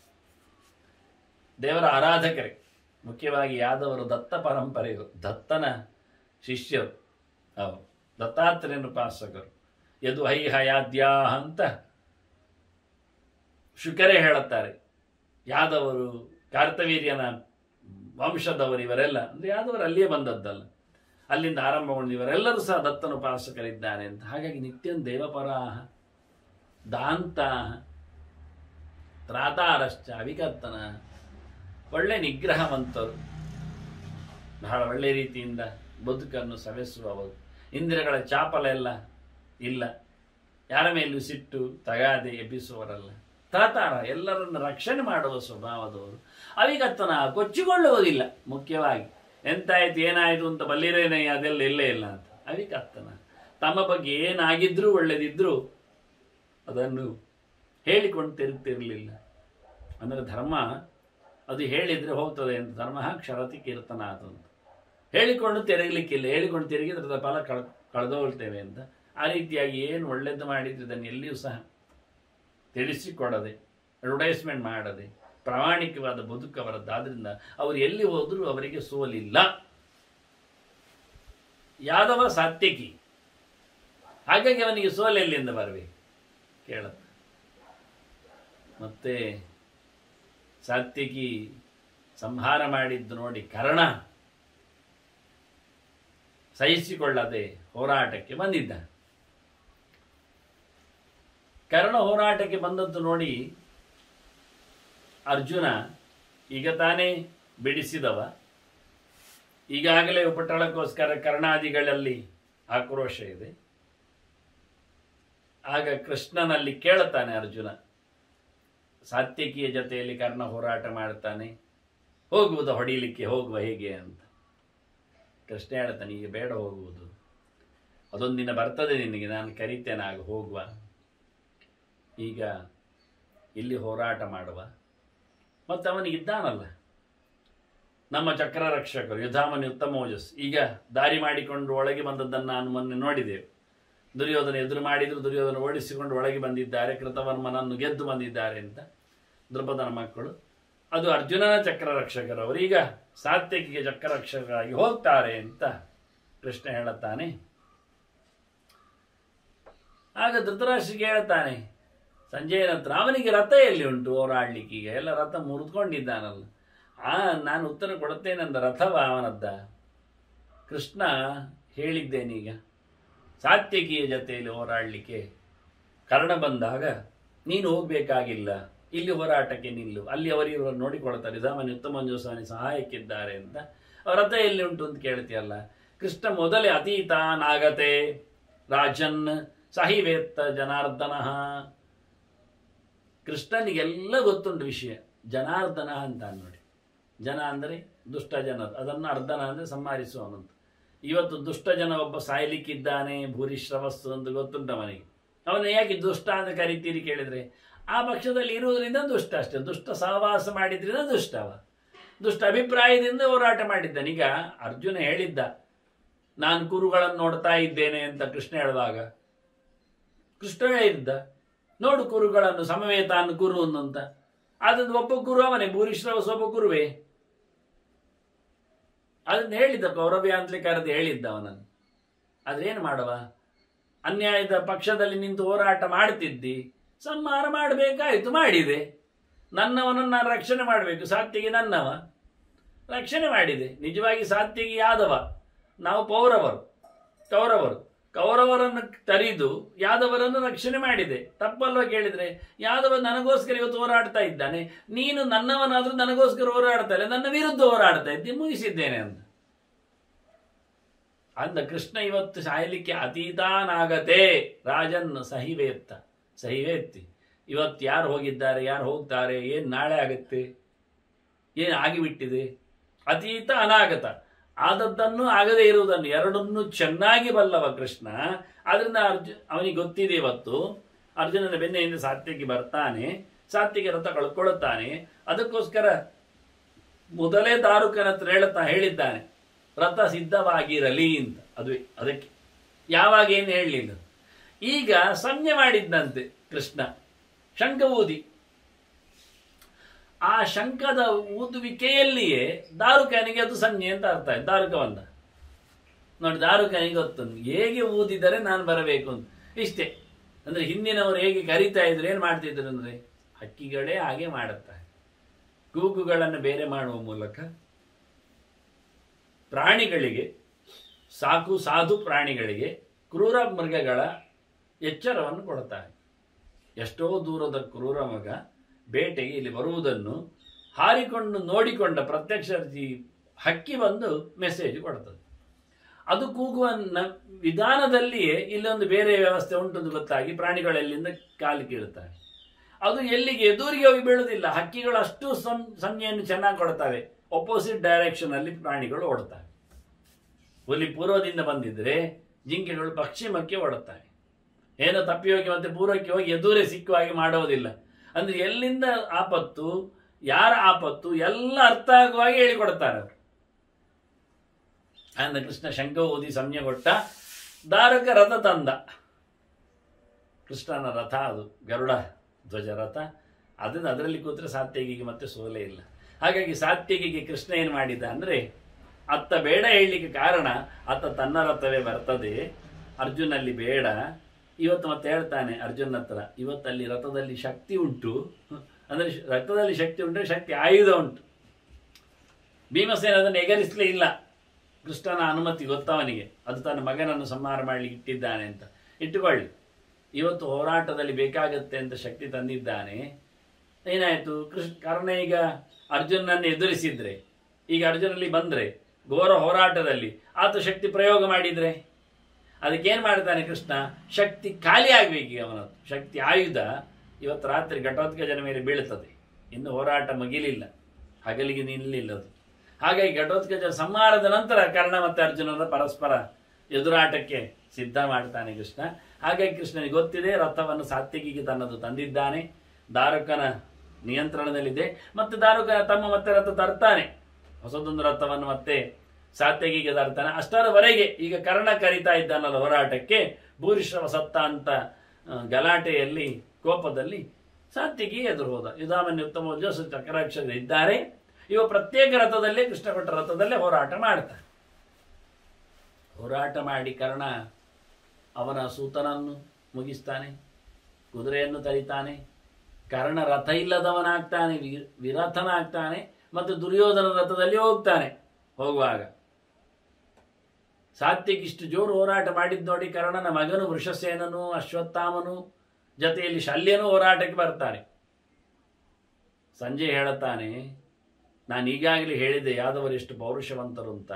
Speaker 1: ದೇವರ ಆರಾಧಕರೇ ಮುಖ್ಯವಾಗಿ ಯಾದವರು ದತ್ತ ಪರಂಪರೆಯರು ದತ್ತನ ಶಿಷ್ಯರು ಅವರು ದತ್ತಾತ್ರೇಯನ ಉಪಾಸಕರು ಯದು ಹೈ ಹಯಾದ್ಯಾ ಅಂತ ಶುಕರೇ ಹೇಳುತ್ತಾರೆ ಯಾದವರು ಕಾರ್ತವೀರ್ಯನ ವಂಶದವರು ಇವರೆಲ್ಲ ಅಂದ್ರೆ ಯಾದವರು ಅಲ್ಲಿಯೇ ಬಂದದ್ದಲ್ಲ ಅಲ್ಲಿಂದ ಆರಂಭಗೊಂಡು ಇವರೆಲ್ಲರೂ ಸಹ ದತ್ತನ ಉಪಾಸಕರಿದ್ದಾರೆ ಅಂತ ಹಾಗಾಗಿ ನಿತ್ಯಂ ದೇವಪರಾಹ ದಾಂತಾಹ ತ್ರಾತಾರಶ್ಚ ಅವಿಕತ್ತನ ಒಳ್ಳೆ ನಿಗ್ರಹವಂತರು ಬಹಳ ಒಳ್ಳೆ ರೀತಿಯಿಂದ ಬದುಕನ್ನು ಸವೆಸುವವರು ಇಂದ್ರಿಯಗಳ ಚಾಪಲ ಎಲ್ಲ ಇಲ್ಲ ಯಾರ ಮೇಲೂ ಸಿಟ್ಟು ತಗಾದೆ ಎಬ್ಬಿಸುವವರಲ್ಲ ತಾತಾರ ಎಲ್ಲರನ್ನು ರಕ್ಷಣೆ ಮಾಡುವ ಸ್ವಭಾವದವರು ಅವಿಗತ್ತನ ಕೊಚ್ಚಿಕೊಳ್ಳುವುದಿಲ್ಲ ಮುಖ್ಯವಾಗಿ ಎಂತಾಯ್ತು ಏನಾಯ್ತು ಅಂತ ಬಲ್ಲಿರೇನೆ ಅದೆಲ್ಲ ಇಲ್ಲೇ ಇಲ್ಲ ಅಂತ ಅವಿಗತ್ತನ ತಮ್ಮ ಬಗ್ಗೆ ಏನಾಗಿದ್ರೂ ಒಳ್ಳೆದಿದ್ರೂ ಅದನ್ನು ಹೇಳಿಕೊಂಡು ತಿರುಗ್ತಿರ್ಲಿಲ್ಲ ಅಂದರೆ ಧರ್ಮ ಅದು ಹೇಳಿದ್ರೆ ಹೋಗ್ತದೆ ಅಂತ ಧರ್ಮ ಕ್ಷರತಿ ಕೀರ್ತನ ಅದು ಅಂತ ಹೇಳಿಕೊಂಡು ತಿರುಗಲಿಕ್ಕಿಲ್ಲ ಹೇಳಿಕೊಂಡು ತಿರುಗಿದ್ರೆ ಅದರ ಫಲ ಕಳ್ ಕಳೆದೋಗ್ತೇವೆ ಅಂತ ಆ ರೀತಿಯಾಗಿ ಏನು ಒಳ್ಳೆದ್ದು ಮಾಡಿದ್ರೆ ಇದನ್ನು ಎಲ್ಲಿಯೂ ಸಹ ತಿಳಿಸಿಕೊಡದೆ ಅಡ್ವರ್ಟೈಸ್ಮೆಂಟ್ ಮಾಡದೆ ಪ್ರಾಮಾಣಿಕವಾದ ಬದುಕು ಅವರದ್ದಾದ್ರಿಂದ ಅವರು ಎಲ್ಲಿ ಹೋದರೂ ಅವರಿಗೆ ಸೋಲಿಲ್ಲ ಯಾದವ ಸಾತ್ಯಕಿ ಹಾಗಾಗಿ ಅವನಿಗೆ ಸೋಲು ಎಲ್ಲಿಂದ ಬರಬೇಕು ಕೇಳುತ್ತೆ ಮತ್ತೆ ಸಾತ್ಯಕಿ ಸಂಹಾರ ಮಾಡಿದ್ದು ನೋಡಿ ಕರ್ಣ ಸಹಿಸಿಕೊಳ್ಳದೆ ಹೋರಾಟಕ್ಕೆ ಬಂದಿದ್ದ ಕರ್ಣ ಹೋರಾಟಕ್ಕೆ ಬಂದದ್ದು ನೋಡಿ ಅರ್ಜುನ ಈಗ ತಾನೇ ಬಿಡಿಸಿದವ ಈಗಾಗಲೇ ಉಪಟಳಕ್ಕೋಸ್ಕರ ಕರ್ಣಾದಿಗಳಲ್ಲಿ ಆಕ್ರೋಶ ಇದೆ ಆಗ ಕೃಷ್ಣನಲ್ಲಿ ಕೇಳುತ್ತಾನೆ ಅರ್ಜುನ ಸಾತ್ಯಕಿಯ ಜೊತೆಯಲ್ಲಿ ಕರ್ಣ ಹೋರಾಟ ಮಾಡ್ತಾನೆ ಹೋಗುವುದ ಹೊಡಿಲಿಕ್ಕೆ ಹೋಗುವ ಹೇಗೆ ಅಂತ ಕೃಷ್ಣ ಹೇಳ್ತಾನೆ ಈಗ ಬೇಡ ಹೋಗುವುದು ಅದೊಂದಿನ ಬರ್ತದೆ ನಿನಗೆ ನಾನು ಕರಿತೇನೆ ಆಗ ಹೋಗುವ ಈಗ ಇಲ್ಲಿ ಹೋರಾಟ ಮಾಡುವ ಮತ್ತು ಅವನಿಗಿದ್ದಾನಲ್ಲ ನಮ್ಮ ಚಕ್ರ ರಕ್ಷಕರು ಯುಧಾಮನಿ ಉತ್ತಮ ಓಜಸ್ ಈಗ ದಾರಿ ಮಾಡಿಕೊಂಡು ಒಳಗೆ ಬಂದದ್ದನ್ನು ನಾನು ಮೊನ್ನೆ ನೋಡಿದೆವು ದುರ್ಯೋಧನ ಎದುರು ಮಾಡಿದ್ರು ದುರ್ಯೋಧನ ಓಡಿಸಿಕೊಂಡು ಒಳಗೆ ಬಂದಿದ್ದಾರೆ ಕೃತವರ್ಮನನ್ನು ಗೆದ್ದು ಬಂದಿದ್ದಾರೆ ಅಂತ ದ್ರುಪದನ ಮಕ್ಕಳು ಅದು ಅರ್ಜುನನ ಚಕ್ರ ರಕ್ಷಕರವರು ಈಗ ಸಾತ್ಯಕಿಗೆ ಚಕ್ರ ರಕ್ಷಕರಾಗಿ ಹೋಗ್ತಾರೆ ಅಂತ ಕೃಷ್ಣ ಹೇಳುತ್ತಾನೆ ಆಗ ಧೃತರಾಷ್ಟ್ರಿಗೆ ಹೇಳ್ತಾನೆ ಸಂಜಯನ ಹತ್ರ ಅವನಿಗೆ ರಥ ಎಲ್ಲಿ ಉಂಟು ಹೋರಾಡ್ಲಿಕ್ಕೆ ಈಗ ಎಲ್ಲ ರಥ ಮುರಿದುಕೊಂಡಿದ್ದಾನಲ್ಲ ಆ ನಾನು ಉತ್ತರ ಕೊಡುತ್ತೇನೆಂದ ರಥವ ಅವನದ್ದ ಕೃಷ್ಣ ಹೇಳಿದ್ದೇನೀಗ ಸಾತ್ಯಕಿಯ ಜೊತೆಯಲ್ಲಿ ಹೋರಾಡಲಿಕ್ಕೆ ಕರ್ಣ ಬಂದಾಗ ನೀನು ಹೋಗಬೇಕಾಗಿಲ್ಲ ಇಲ್ಲಿ ಹೋರಾಟಕ್ಕೆ ನಿಲ್ಲು ಅಲ್ಲಿ ಅವರಿವರು ನೋಡಿಕೊಳ್ತಾರೆ ಇದಾಮನಿ ಉತ್ತಮ ಮಂಜುಸ್ವಾಮಿ ಸಹಾಯಕ್ಕಿದ್ದಾರೆ ಅಂತ ಅವ್ರ ರಥ ಎಲ್ಲಿ ಉಂಟು ಅಂತ ಕೇಳ್ತೀಯಲ್ಲ ಕೃಷ್ಣ ಮೊದಲೇ ಅತೀತಾನಾಗತೆ ರಾಜನ್ ಸಹಿವೇತ್ತ ಜನಾರ್ದನ ಕೃಷ್ಣನಿಗೆಲ್ಲ ಗೊತ್ತುಂಟು ವಿಷಯ ಜನಾರ್ದನ ಅಂತ ನೋಡಿ ಜನ ಅಂದರೆ ದುಷ್ಟ ಜನರು ಅದನ್ನು ಅರ್ಧನ ಅಂದರೆ ಸಂಹರಿಸುವವನಂತ ಇವತ್ತು ದುಷ್ಟ ಜನ ಒಬ್ಬ ಸಾಯ್ಲಿಕ್ಕಿದ್ದಾನೆ ಭೂರಿಶ್ರವಸ್ತು ಅಂತ ಗೊತ್ತುಂಟ ಅವನಿಗೆ ಅವನು ಯಾಕೆ ದುಷ್ಟ ಅಂತ ಕರಿತೀರಿ ಕೇಳಿದ್ರೆ ಆ ಪಕ್ಷದಲ್ಲಿ ಇರುವುದರಿಂದ ದುಷ್ಟ ಅಷ್ಟೇ ದುಷ್ಟ ಸಹವಾಸ ಮಾಡಿದ್ರಿಂದ ದುಷ್ಟವ ದುಷ್ಟ ಅಭಿಪ್ರಾಯದಿಂದ ಹೋರಾಟ ಮಾಡಿದ್ದಾನೆ ಈಗ ಅರ್ಜುನ ಹೇಳಿದ್ದ ನಾನು ಕುರುಗಳನ್ನು ನೋಡ್ತಾ ಇದ್ದೇನೆ ಅಂತ ಕೃಷ್ಣ ಹೇಳುವಾಗ ಕೃಷ್ಣ ಹೇಳಿದ್ದ ನೋಡು ಕುರುಗಳನ್ನು ಸಮವೇತಾನು ಕುರು ಅಂತ ಅದನ್ನು ಒಬ್ಬ ಕುರು ಅವನೇ ಭೂರಿಶ್ರವಸ್ ಒಬ್ಬ ಕುರುವೇ ಅದನ್ನು ಹೇಳಿದ್ದ ಕೌರವ್ಯ ಅಂತಲೇ ಕರೆದು ಹೇಳಿದ್ದ ಅವನನ್ನು ಆದ್ರೆ ಏನು ಮಾಡುವ ಅನ್ಯಾಯದ ಪಕ್ಷದಲ್ಲಿ ನಿಂತು ಹೋರಾಟ ಮಾಡ್ತಿದ್ದಿ ಸಂಹಾರ ಮಾಡಬೇಕಾಯ್ತು ಮಾಡಿದೆ ನನ್ನವನನ್ನು ನಾನು ರಕ್ಷಣೆ ಮಾಡಬೇಕು ಸಾತ್ವಿಗೆ ನನ್ನವ ರಕ್ಷಣೆ ಮಾಡಿದೆ ನಿಜವಾಗಿ ಸಾತ್ವಿಗೆ ಯಾದವ ನಾವು ಪೌರವರು ಕೌರವರು ಕೌರವರನ್ನು ತರಿದು ಯಾದವರನ್ನು ರಕ್ಷಣೆ ಮಾಡಿದೆ ತಪ್ಪಲ್ವ ಕೇಳಿದ್ರೆ ಯಾದವ ನನಗೋಸ್ಕರ ಇವತ್ತು ಹೋರಾಡ್ತಾ ಇದ್ದಾನೆ ನೀನು ನನ್ನವನಾದ್ರೂ ನನಗೋಸ್ಕರ ಹೋರಾಡ್ತಾ ಇಲ್ಲ ನನ್ನ ವಿರುದ್ಧ ಹೋರಾಡ್ತಾ ಇದ್ದಿ ಮುಗಿಸಿದ್ದೇನೆ ಅಂತ ಅಂದ ಕೃಷ್ಣ ಇವತ್ತು ಸಾಯಲಿಕ್ಕೆ ಅತೀತಾನಾಗತೆ ರಾಜನ್ ಸಹಿವೇತ್ತ ಸಹಿವೇತ್ತಿ ಇವತ್ತು ಯಾರು ಹೋಗಿದ್ದಾರೆ ಯಾರು ಹೋಗ್ತಾರೆ ಏನು ನಾಳೆ ಆಗುತ್ತೆ ಏನು ಆಗಿಬಿಟ್ಟಿದೆ ಅತೀತ ಅನಾಗತ ಆದದ್ದನ್ನು ಆಗದೇ ಇರುವುದನ್ನು ಎರಡನ್ನೂ ಚೆನ್ನಾಗಿ ಬಲ್ಲವ ಕೃಷ್ಣ ಆದ್ರಿಂದ ಅರ್ಜುನ್ ಅವನಿಗೆ ಗೊತ್ತಿದೆ ಇವತ್ತು ಅರ್ಜುನನ ಬೆನ್ನೆಯಿಂದ ಸಾತ್ಯಕ್ಕೆ ಬರ್ತಾನೆ ಸಾತ್ಯಕ್ಕೆ ರಥ ಕಳ್ಕೊಳ್ಳುತ್ತಾನೆ ಅದಕ್ಕೋಸ್ಕರ ಮೊದಲೇ ದಾರುಕನ ಹತ್ರ ಹೇಳುತ್ತಾ ಹೇಳಿದ್ದಾನೆ ರಥ ಸಿದ್ಧವಾಗಿರಲಿ ಅಂತ ಅದುವೇ ಅದಕ್ಕೆ ಯಾವಾಗ ಏನು ಹೇಳಲಿಲ್ಲ ಈಗ ಸಂಜ್ಞೆ ಮಾಡಿದ್ದಂತೆ ಕೃಷ್ಣ ಶಂಖ ಊದಿ ಆ ಶಂಖದ ಊದುವಿಕೆಯಲ್ಲಿಯೇ ದಾರುಕನಿಗೆ ಅದು ಸಂಜ್ಞೆ ಅಂತ ಅರ್ಥ ಆಯ್ತು ದಾರುಕ ಬಂದ ನೋಡಿ ದಾರುಕನಿಗೆ ಗೊತ್ತುಂಟು ಹೇಗೆ ಊದಿದರೆ ನಾನು ಬರಬೇಕು ಅಂತ ಇಷ್ಟೇ ಅಂದ್ರೆ ಹಿಂದಿನವರು ಹೇಗೆ ಕರಿತಾ ಇದ್ರು ಏನು ಮಾಡ್ತಿದ್ರು ಅಂದ್ರೆ ಹಕ್ಕಿಗಳೇ ಹಾಗೆ ಮಾಡುತ್ತಾರೆ ಕೂಗುಗಳನ್ನು ಬೇರೆ ಮಾಡುವ ಮೂಲಕ ಪ್ರಾಣಿಗಳಿಗೆ ಸಾಕು ಸಾಧು ಪ್ರಾಣಿಗಳಿಗೆ ಕ್ರೂರ ಮೃಗಗಳ ಎಚ್ಚರವನ್ನು ಕೊಡುತ್ತಾರೆ ಎಷ್ಟೋ ದೂರದ ಕ್ರೂರ ಮೃಗ ಬೇಟೆಗೆ ಇಲ್ಲಿ ಬರುವುದನ್ನು ಹಾರಿಕೊಂಡು ನೋಡಿಕೊಂಡ ಪ್ರತ್ಯಕ್ಷ ಹಕ್ಕಿ ಬಂದು ಮೆಸೇಜ್ ಕೊಡ್ತದೆ ಅದು ಕೂಗುವ ನ- ವಿಧಾನದಲ್ಲಿಯೇ ಇಲ್ಲೊಂದು ಬೇರೆ ವ್ಯವಸ್ಥೆ ಉಂಟು ಅಂತ ಗೊತ್ತಾಗಿ ಪ್ರಾಣಿಗಳೆಲ್ಲಿಂದ ಕಾಲು ಕೀಳುತ್ತವೆ ಅದು ಎಲ್ಲಿಗೆ ಎದುರಿಗೆ ಹೋಗಿ ಬೀಳುವುದಿಲ್ಲ ಹಕ್ಕಿಗಳು ಅಷ್ಟು ಸಂ- ಸಂಜ್ಞೆಯನ್ನು ಚೆನ್ನಾಗಿ ಕೊಡ್ತವೆ ಅಪೋಸಿಟ್ ಡೈರೆಕ್ಷನ್ ಅಲ್ಲಿ ಪ್ರಾಣಿಗಳು ಓಡ್ತವೆ ಹುಲಿ ಪೂರ್ವದಿಂದ ಬಂದಿದ್ರೆ ಜಿಂಕೆಗಳು ಪಶ್ಚಿಮಕ್ಕೆ ಓಡುತ್ತವೆ ಏನೋ ತಪ್ಪಿ ಹೋಗಿ ಮತ್ತೆ ಪೂರ್ವಕ್ಕೆ ಹೋಗಿ ಎದುರೇ ಸಿಕ್ಕುವ ಹಾಗೆ ಮಾಡೋದಿಲ್ಲ ಅಂದ್ರೆ ಎಲ್ಲಿಂದ ಆಪತ್ತು ಯಾರ ಆಪತ್ತು ಎಲ್ಲ ಅರ್ಥ ಆಗುವ ಹಾಗೆ ಹೇಳಿಕೊಡ್ತಾರೆ ಅವರು ಅಂದ ಕೃಷ್ಣ ಶಂಕ ಓದಿ ಸಂಜ್ಞೆ ಕೊಟ್ಟ ದಾರಕ ರಥ ತಂದ ಕೃಷ್ಣನ ರಥ ಅದು ಗರುಡ ಧ್ವಜ ರಥ ಅದನ್ನು ಅದರಲ್ಲಿ ಕೂತ್ರೆ ಸಾತ್ಯಗಿಗೆ ಮತ್ತೆ ಸೋಲೆ ಇಲ್ಲ ಹಾಗಾಗಿ ಸಾತ್ಯಗಿಗೆ ಕೃಷ್ಣ ಏನು ಮಾಡಿದ ಅಂದ್ರೆ ಅತ್ತ ಬೇಡ ಹೇಳಲಿಕ್ಕೆ ಕಾರಣ ಅತ್ತ ತನ್ನ ರಥವೇ ಬರ್ತದೆ ಅರ್ಜುನಲ್ಲಿ ಬೇಡ ಇವತ್ತು ಮತ್ತೆ ಹೇಳ್ತಾನೆ ಅರ್ಜುನ್ ಹತ್ರ ಇವತ್ತಲ್ಲಿ ರಥದಲ್ಲಿ ಶಕ್ತಿ ಉಂಟು ಅಂದ್ರೆ ಶ- ರಥದಲ್ಲಿ ಶಕ್ತಿ ಉಂಟು ಶಕ್ತಿ ಆಯುಧ ಉಂಟು ಭೀಮಸೇನ ಅದನ್ನು ಎಗರಿಸಲೇ ಇಲ್ಲ ಕೃಷ್ಣನ ಅನುಮತಿ ಗೊತ್ತವನಿಗೆ ಅದು ತನ್ನ ಮಗನನ್ನು ಸಂಹಾರ ಮಾಡಲಿಕ್ಕೆ ಇಟ್ಟಿದ್ದಾನೆ ಅಂತ ಇಟ್ಟುಕೊಳ್ಳಿ ಇವತ್ತು ಹೋರಾಟದಲ್ಲಿ ಬೇಕಾಗತ್ತೆ ಅಂತ ಶಕ್ತಿ ತಂದಿದ್ದಾನೆ ಏನಾಯ್ತು ಕೃಷ್ಣ ಕರ್ಣ ಈಗ ಅರ್ಜುನನ್ನು ಎದುರಿಸಿದ್ರೆ ಈಗ ಅರ್ಜುನಲ್ಲಿ ಬಂದ್ರೆ ಘೋರ ಹೋರಾಟದಲ್ಲಿ ಆತ ಶಕ್ತಿ ಪ್ರಯೋಗ ಮಾಡಿದ್ರೆ ಅದಕ್ಕೇನು ಮಾಡ್ತಾನೆ ಕೃಷ್ಣ ಶಕ್ತಿ ಖಾಲಿ ಆಗ್ಬೇಕು ಅವನದ್ದು ಶಕ್ತಿ ಆಯುಧ ಇವತ್ತು ರಾತ್ರಿ ಘಟೋತ್ಕಜನ ಮೇಲೆ ಬೀಳುತ್ತದೆ ಇನ್ನು ಹೋರಾಟ ಮುಗಿಲಿಲ್ಲ ಹಗಲಿಗೆ ನಿಲ್ಲಿಲ್ಲ ಅದು ಹಾಗಾಗಿ ಘಟೋತ್ಕಜ ಸಂಹಾರದ ನಂತರ ಕರ್ಣ ಮತ್ತು ಅರ್ಜುನರ ಪರಸ್ಪರ ಎದುರಾಟಕ್ಕೆ ಸಿದ್ಧ ಮಾಡ್ತಾನೆ ಕೃಷ್ಣ ಹಾಗಾಗಿ ಕೃಷ್ಣನಿಗೆ ಗೊತ್ತಿದೆ ರಥವನ್ನು ಸಾತ್ವಿಕಿಗೆ ತನ್ನದು ತಂದಿದ್ದಾನೆ ದಾರುಕನ ನಿಯಂತ್ರಣದಲ್ಲಿದೆ ಮತ್ತೆ ದಾರುಕ ತಮ್ಮ ಮತ್ತೆ ರಥ ತರ್ತಾನೆ ಹೊಸದೊಂದು ರಥವನ್ನು ಮತ್ತೆ ಸಾತ್ಯಗಿಗೆ ತರ್ತಾನೆ ಅಷ್ಟರವರೆಗೆ ಈಗ ಕರ್ಣ ಕರಿತಾ ಇದ್ದಾನಲ್ಲ ಹೋರಾಟಕ್ಕೆ ಭೂರಿಶ್ರವ ಸತ್ತ ಅಂತ ಆ, ಗಲಾಟೆಯಲ್ಲಿ ಕೋಪದಲ್ಲಿ ಸಾತ್ಯಗಿ ಎದುರು ಹೋದ ಯುಧಾಮನ್ಯ ಉತ್ತಮ ಜೋಸ ಚಕ್ರಾಕ್ಷರ ಇದ್ದಾರೆ ಇವ ಪ್ರತ್ಯೇಕ ರಥದಲ್ಲೇ ಕೃಷ್ಣ ಕೊಟ್ಟ ರಥದಲ್ಲೇ ಹೋರಾಟ ಮಾಡ್ತಾನೆ ಹೋರಾಟ ಮಾಡಿ ಕರ್ಣ ಅವನ ಸೂತನನ್ನು ಮುಗಿಸ್ತಾನೆ ಕುದುರೆಯನ್ನು ತರಿತಾನೆ ಕರ್ಣ ರಥ ಇಲ್ಲದವನಾಗ್ತಾನೆ ವಿ- ವಿರಥನಾಗ್ತಾನೆ ಮತ್ತು ದುರ್ಯೋಧನ ರಥದಲ್ಲಿ ಹೋಗ್ತಾನೆ ಹೋಗುವಾಗ ಸಾತ್ವಿಕ್ ಇಷ್ಟು ಜೋರು ಹೋರಾಟ ಮಾಡಿದ್ ನೋಡಿ ಕರ್ಣನ ಮಗನು ವೃಷಸೇನನು ಅಶ್ವತ್ಥಾಮನು ಜೊತೆಯಲ್ಲಿ ಶಲ್ಯನೂ ಹೋರಾಟಕ್ಕೆ ಬರ್ತಾನೆ ಸಂಜೆ ಹೇಳುತ್ತಾನೆ ನಾನು ಈಗಾಗಲೇ ಹೇಳಿದೆ ಯಾದವರು ಎಷ್ಟು ಪೌರುಷವಂತರು ಅಂತ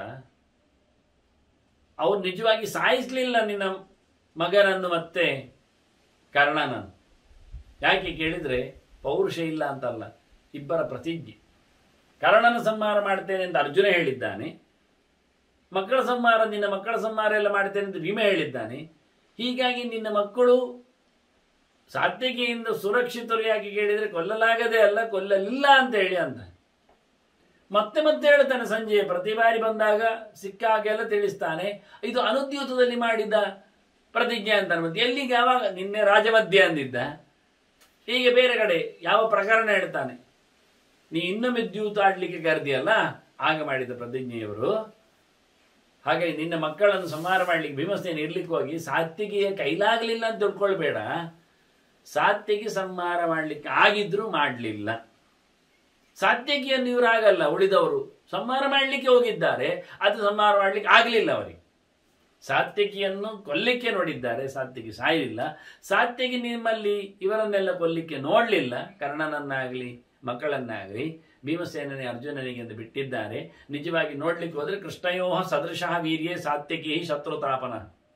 Speaker 1: ಅವ್ರು ನಿಜವಾಗಿ ಸಾಯಿಸಲಿಲ್ಲ ನಿನ್ನ ಮಗನನ್ನು ಮತ್ತೆ ಕರ್ಣನನ್ನು ಯಾಕೆ ಕೇಳಿದ್ರೆ ಪೌರುಷ ಇಲ್ಲ ಅಂತಲ್ಲ ಇಬ್ಬರ ಪ್ರತಿಜ್ಞೆ ಕರ್ಣನ ಸಂಹಾರ ಮಾಡ್ತೇನೆ ಅಂತ ಅರ್ಜುನ ಹೇಳಿದ್ದಾನೆ ಮಕ್ಕಳ ಸಂಹಾರ ನಿನ್ನ ಮಕ್ಕಳ ಸಂಹಾರ ಎಲ್ಲ ಮಾಡ್ತೇನೆ ಅಂತ ಭೀಮ ಹೇಳಿದ್ದಾನೆ ಹೀಗಾಗಿ ನಿನ್ನ ಮಕ್ಕಳು ಸಾತ್ವಿಕೆಯಿಂದ ಸುರಕ್ಷಿತರು ಯಾಕೆ ಕೇಳಿದರೆ ಕೊಲ್ಲಲಾಗದೆ ಅಲ್ಲ ಕೊಲ್ಲಲಿಲ್ಲ ಅಂತ ಹೇಳಿ ಅಂತ ಮತ್ತೆ ಮತ್ತೆ ಹೇಳ್ತಾನೆ ಸಂಜೆ ಪ್ರತಿ ಬಾರಿ ಬಂದಾಗ ಸಿಕ್ಕಾಗೆಲ್ಲ ತಿಳಿಸ್ತಾನೆ ಇದು ಅನುದ್ಯೂತದಲ್ಲಿ ಮಾಡಿದ ಪ್ರತಿಜ್ಞೆ ಅಂತಾನೆ ಮತ್ತೆ ಎಲ್ಲಿಗೆ ಯಾವಾಗ ನಿನ್ನೆ ರಾಜಮಧ್ಯ ಅಂದಿದ್ದ ಹೀಗೆ ಬೇರೆ ಕಡೆ ಯಾವ ಪ್ರಕರಣ ಹೇಳ್ತಾನೆ ನೀ ಇನ್ನೊಮ್ಮೆ ದ್ಯೂತ ಆಡ್ಲಿಕ್ಕೆ ಕರೆದಿಯಲ್ಲ ಆಗ ಮಾಡಿದ ಪ್ರತಿಜ್ಞೆಯವರು ಹಾಗೆ ನಿನ್ನ ಮಕ್ಕಳನ್ನು ಸಂಹಾರ ಮಾಡ್ಲಿಕ್ಕೆ ಭೀಮಸೇನ ಇರ್ಲಿಕ್ಕೆ ಹೋಗಿ ಸಾತ್ವಿಗೆಯ ಕೈಲಾಗಲಿಲ್ಲ ಅಂತ ತಿಳ್ಕೊಳ್ಬೇಡ ಸಾತ್ವಿಗೆ ಸಂಹಾರ ಮಾಡ್ಲಿಕ್ಕೆ ಆಗಿದ್ರು ಮಾಡಲಿಲ್ಲ ಸಾತ್ವಿಕಿಯನ್ನು ಇವರಾಗಲ್ಲ ಉಳಿದವರು ಸಂಹಾರ ಮಾಡಲಿಕ್ಕೆ ಹೋಗಿದ್ದಾರೆ ಅದು ಸಂಹಾರ ಮಾಡಲಿಕ್ಕೆ ಆಗಲಿಲ್ಲ ಅವರಿಗೆ ಸಾತ್ವಿಕಿಯನ್ನು ಕೊಲ್ಲಿಕ್ಕೆ ನೋಡಿದ್ದಾರೆ ಸಾತ್ವಿಕಿ ಸಾಯಲಿಲ್ಲ ಸಾತ್ವಿಕಿ ನಿಮ್ಮಲ್ಲಿ ಇವರನ್ನೆಲ್ಲ ಕೊಲ್ಲಿಕ್ಕೆ ನೋಡಲಿಲ್ಲ ಕರ್ಣನನ್ನಾಗಲಿ ಮಕ್ಕಳನ್ನಾಗಲಿ ಭೀಮಸೇನನೇ ಅರ್ಜುನನಿಗೆ ಎಂದು ಬಿಟ್ಟಿದ್ದಾರೆ ನಿಜವಾಗಿ ನೋಡ್ಲಿಕ್ಕೆ ಹೋದ್ರೆ ಕೃಷ್ಣಯೋಹ ಸದೃಶಃ ವೀರ್ಯೇ ಸಾತ್ವಿಕಿ ಶತ್ರುತಾಪನ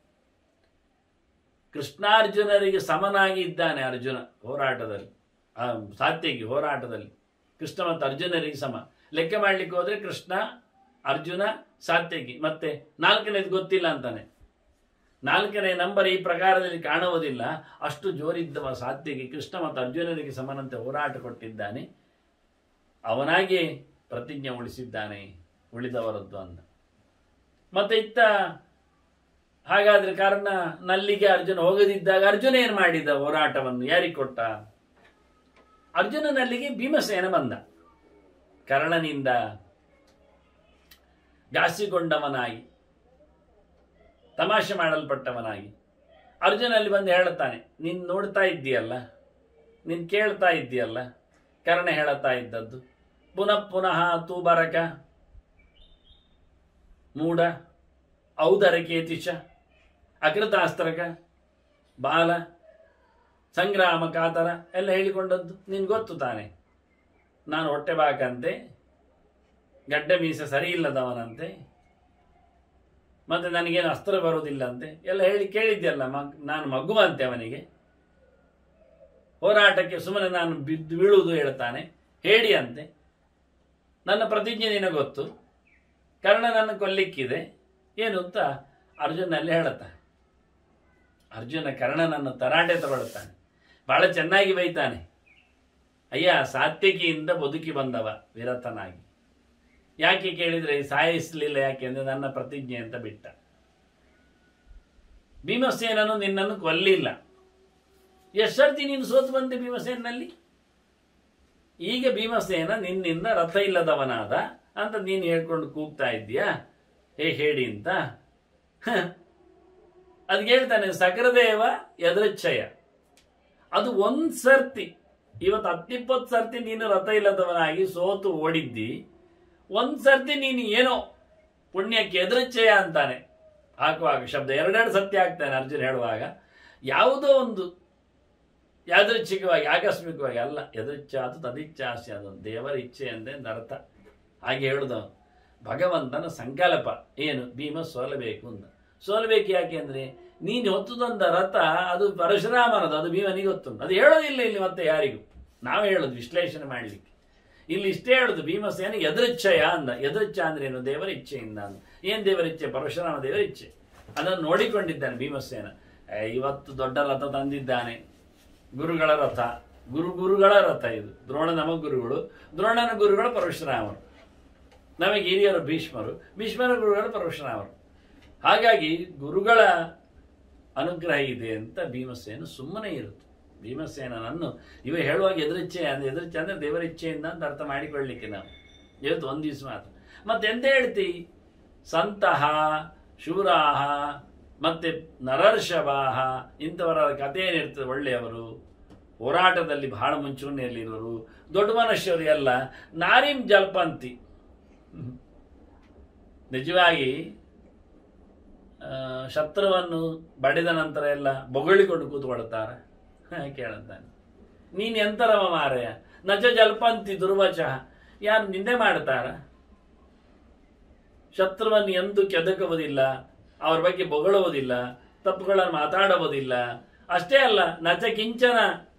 Speaker 1: ಕೃಷ್ಣಾರ್ಜುನರಿಗೆ ಸಮನಾಗಿ ಇದ್ದಾನೆ ಅರ್ಜುನ ಹೋರಾಟದಲ್ಲಿ ಆ, ಸಾತ್ವಿಕಿ ಹೋರಾಟದಲ್ಲಿ ಕೃಷ್ಣ ಮತ್ತು ಅರ್ಜುನರಿಗೆ ಸಮ ಲೆಕ್ಕ ಮಾಡ್ಲಿಕ್ಕೆ ಹೋದ್ರೆ ಕೃಷ್ಣ ಅರ್ಜುನ ಸಾತ್ವಿಕಿ ಮತ್ತೆ ನಾಲ್ಕನೇದು ಗೊತ್ತಿಲ್ಲ ಅಂತಾನೆ ನಾಲ್ಕನೇ ನಂಬರ್ ಈ ಪ್ರಕಾರದಲ್ಲಿ ಕಾಣುವುದಿಲ್ಲ ಅಷ್ಟು ಜೋರಿದ್ದವ ಸಾತ್ವಿಕಿ ಕೃಷ್ಣ ಮತ್ತು ಅರ್ಜುನರಿಗೆ ಸಮನಂತೆ ಹೋರಾಟ ಕೊಟ್ಟಿದ್ದಾನೆ ಅವನಾಗಿ ಪ್ರತಿಜ್ಞೆ ಉಳಿಸಿದ್ದಾನೆ ಉಳಿದವರದ್ದು ಅಂತ ಮತ್ತೆ ಇತ್ತ ಹಾಗಾದ್ರೆ ಕಾರಣ ನಲ್ಲಿಗೆ ಅರ್ಜುನ ಹೋಗದಿದ್ದಾಗ ಅರ್ಜುನ ಏನು ಮಾಡಿದ ಹೋರಾಟವನ್ನು ಯಾರಿಗೆ ಕೊಟ್ಟ ಅರ್ಜುನನಲ್ಲಿಗೆ ಭೀಮಸೇನ ಬಂದ ಕರ್ಣನಿಂದ ಗಾಸಿಗೊಂಡವನಾಗಿ ತಮಾಷೆ ಮಾಡಲ್ಪಟ್ಟವನಾಗಿ ಅರ್ಜುನಲ್ಲಿ ಬಂದು ಹೇಳುತ್ತಾನೆ ನೀನು ನೋಡ್ತಾ ಇದ್ದೀಯಲ್ಲ ನೀನು ಕೇಳ್ತಾ ಇದ್ದೀಯಲ್ಲ ಕರ್ಣ ಹೇಳುತ್ತಾ ಇದ್ದದ್ದು ಪುನಃ ಪುನಃ ತೂಬರಕ ಮೂಢ ಔದರಕೇತಿಶ ಅಕೃತಾಸ್ತ್ರಕ ಬಾಲ ಸಂಗ್ರಾಮ ಕಾತರ ಎಲ್ಲ ಹೇಳಿಕೊಂಡದ್ದು ನಿನ್ ಗೊತ್ತು ತಾನೆ ನಾನು ಹೊಟ್ಟೆ ಬಾಕಂತೆ ಗಡ್ಡ ಮೀಸೆ ಸರಿ ಇಲ್ಲದವನಂತೆ ಮತ್ತೆ ನನಗೇನು ಅಸ್ತ್ರ ಬರುವುದಿಲ್ಲ ಅಂತೆ ಎಲ್ಲ ಹೇಳಿ ಕೇಳಿದ್ಯಲ್ಲ ಮಗ್ ನಾನು ಮಗುವಂತೆ ಅವನಿಗೆ ಹೋರಾಟಕ್ಕೆ ಸುಮ್ಮನೆ ನಾನು ಬಿದ್ದು ಬೀಳುವುದು ಹೇಳ್ತಾನೆ ಹೇಳಿ ಅಂತೆ ನನ್ನ ಪ್ರತಿಜ್ಞೆ ನಿನಗೆ ಗೊತ್ತು ಕರ್ಣ ನನ್ನ ಕೊಲ್ಲಿಕ್ಕಿದೆ ಏನು ಅಂತ ಅರ್ಜುನಲ್ಲಿ ಹೇಳುತ್ತಾನೆ ಅರ್ಜುನ ಕರ್ಣನನ್ನು ತರಾಟೆ ತಗೊಳ್ತಾನೆ ಬಹಳ ಚೆನ್ನಾಗಿ ಬೈತಾನೆ ಅಯ್ಯ ಸಾತ್ವಿಕಿಯಿಂದ ಬದುಕಿ ಬಂದವ ವಿರತನಾಗಿ ಯಾಕೆ ಕೇಳಿದ್ರೆ ಸಾಯಿಸಲಿಲ್ಲ ಯಾಕೆ ಅಂದ್ರೆ ನನ್ನ ಪ್ರತಿಜ್ಞೆ ಅಂತ ಬಿಟ್ಟ ಭೀಮಸೇನನು ನಿನ್ನನ್ನು ಕೊಲ್ಲಿಲ್ಲ ಎಷ್ಟರ್ತಿ ನೀನು ಸೋತು ಬಂದೆ ಭೀಮಸೇನಲ್ಲಿ ಈಗ ಭೀಮಸೇನ ನಿನ್ನಿಂದ ರಥ ಇಲ್ಲದವನಾದ ಅಂತ ನೀನು ಹೇಳ್ಕೊಂಡು ಕೂಗ್ತಾ ಇದ್ದೀಯಾ ಹೇ ಹೇಳಿ ಅಂತ ಅದಕ್ಕೆ ಹೇಳ್ತಾನೆ ಸಕರದೇವ ಎದೃಚ್ಛಯ ಅದು ಒಂದ್ ಸರ್ತಿ ಇವತ್ತು ಹತ್ತಿಪ್ಪತ್ತು ಸರ್ತಿ ನೀನು ರಥ ಇಲ್ಲದವನಾಗಿ ಸೋತು ಓಡಿದ್ದಿ ಒಂದ್ ಸರ್ತಿ ನೀನು ಏನೋ ಪುಣ್ಯಕ್ಕೆ ಎದುರುಚ್ಛಯ ಅಂತಾನೆ ಹಾಕುವಾಗ ಶಬ್ದ ಎರಡೆರಡು ಸತ್ಯ ಆಗ್ತಾನೆ ಅರ್ಜುನ್ ಹೇಳುವಾಗ ಯಾವುದೋ ಒಂದು ಯಾದೃಚ್ಛಿಕವಾಗಿ ಆಕಸ್ಮಿಕವಾಗಿ ಅಲ್ಲ ಎದುರಿಚ್ಛ ಅದು ತದಿಚ್ಛಾಸ್ಯ ಅದು ದೇವರ ಇಚ್ಛೆ ಅಂದೆ ಅರ್ಥ ಹಾಗೆ ಹೇಳುದು ಅವನು. ಭಗವಂತನ ಸಂಕಲ್ಪ ಏನು ಭೀಮ ಸೋಲಬೇಕು ಅಂತ ಸೋಲಬೇಕು ಯಾಕೆ ಅಂದ್ರೆ ನೀನು ಹೊತ್ತುದಂದ ರಥ ಅದು ಪರಶುರಾಮನದು ಅದು ಭೀಮನಿಗೆ ಗೊತ್ತುಂಟು ಅದು ಹೇಳೋದಿಲ್ಲ ಇಲ್ಲಿ ಮತ್ತೆ ಯಾರಿಗೂ ನಾವೇ ಹೇಳೋದು ವಿಶ್ಲೇಷಣೆ ಮಾಡಲಿಕ್ಕೆ ಇಲ್ಲಿ ಇಷ್ಟೇ ಹೇಳುದು ಭೀಮಸೇನ ಎದುರಿಚ್ಛಯ ಅಂದ ಎದುರಿಚ್ಛ ಅಂದ್ರೆ ಏನು ದೇವರ ಇಚ್ಛೆಯಿಂದ ಅಂದ ಏನ್ ದೇವರ ಇಚ್ಛೆ ಪರಶುರಾಮ ದೇವರ ಇಚ್ಛೆ ಅದನ್ನು ನೋಡಿಕೊಂಡಿದ್ದಾನೆ ಭೀಮಸೇನ ಏ, ಇವತ್ತು ದೊಡ್ಡ ರಥ ತಂದಿದ್ದಾನೆ ಗುರುಗಳ ರಥ ಗುರು ಗುರುಗಳ ರಥ ಇದು ದ್ರೋಣ ನಮ್ಮ ಗುರುಗಳು ದ್ರೋಣನ ಗುರುಗಳು ಪರಶುರಾಮರು ನಮಗೆ ಹಿರಿಯರು ಭೀಷ್ಮರು ಭೀಷ್ಮರ ಗುರುಗಳು ಪರಶುರಾಮರು ಹಾಗಾಗಿ ಗುರುಗಳ ಅನುಗ್ರಹ ಇದೆ ಅಂತ ಭೀಮಸೇನ ಸುಮ್ಮನೆ ಇರುತ್ತೆ ಭೀಮಸೇನನನ್ನು ಇವ ಹೇಳುವಾಗ ಎದುರಿಚ್ಛೆ ಅಂದ್ರೆ ಎದುರಿಚ್ಛೆ ಅಂದ್ರೆ ದೇವರ ಇಚ್ಛೆಯಿಂದ ಅಂತ ಅರ್ಥ ಮಾಡಿಕೊಳ್ಳಿಕ್ಕೆ ನಾವು ಇವತ್ತು ಒಂದು ದಿವಸ ಮಾತ್ರ ಮತ್ತೆ ಎಂತ ಹೇಳ್ತಿ ಸಂತಹ ಶೂರಾಹ ಮತ್ತೆ ನರರ್ಷಭಾಹ ಇಂಥವರ ಕಥೆ ಏನಿರ್ತದೆ ಒಳ್ಳೆಯವರು ಹೋರಾಟದಲ್ಲಿ ಬಹಳ ಮುಂಚೂಣಿಯಲ್ಲಿರುವರು ದೊಡ್ಡ ಮನುಷ್ಯರು ಎಲ್ಲ ನಾರಿಂ ಜಲ್ಪಂತಿ ಹ್ಮ್. ನಿಜವಾಗಿ ಆ, ಶತ್ರುವನ್ನು ಬಡಿದ ನಂತರ ಎಲ್ಲ ಬೊಗಳಿಕೊಂಡು ಕೂತ್ಕೊಳ್ತಾರ ಕೇಳುತ್ತಾನೆ ನೀನು ಎಂತರವ ಮಾರಯ ನಜ ಜಲ್ಪಂತಿ ದುರ್ವಚ ಯಾರು ನಿಂದೆ ಮಾಡ್ತಾರ ಶತ್ರುವನ್ನು ಎಂದೂ ಕೆದಕುವುದಿಲ್ಲ ಅವ್ರ ಬಗ್ಗೆ ಬೊಗಳುವುದಿಲ್ಲ ತಪ್ಪುಗಳನ್ನು ಮಾತಾಡುವುದಿಲ್ಲ ಅಷ್ಟೇ ಅಲ್ಲ ನಚ ಕಿಂಚನ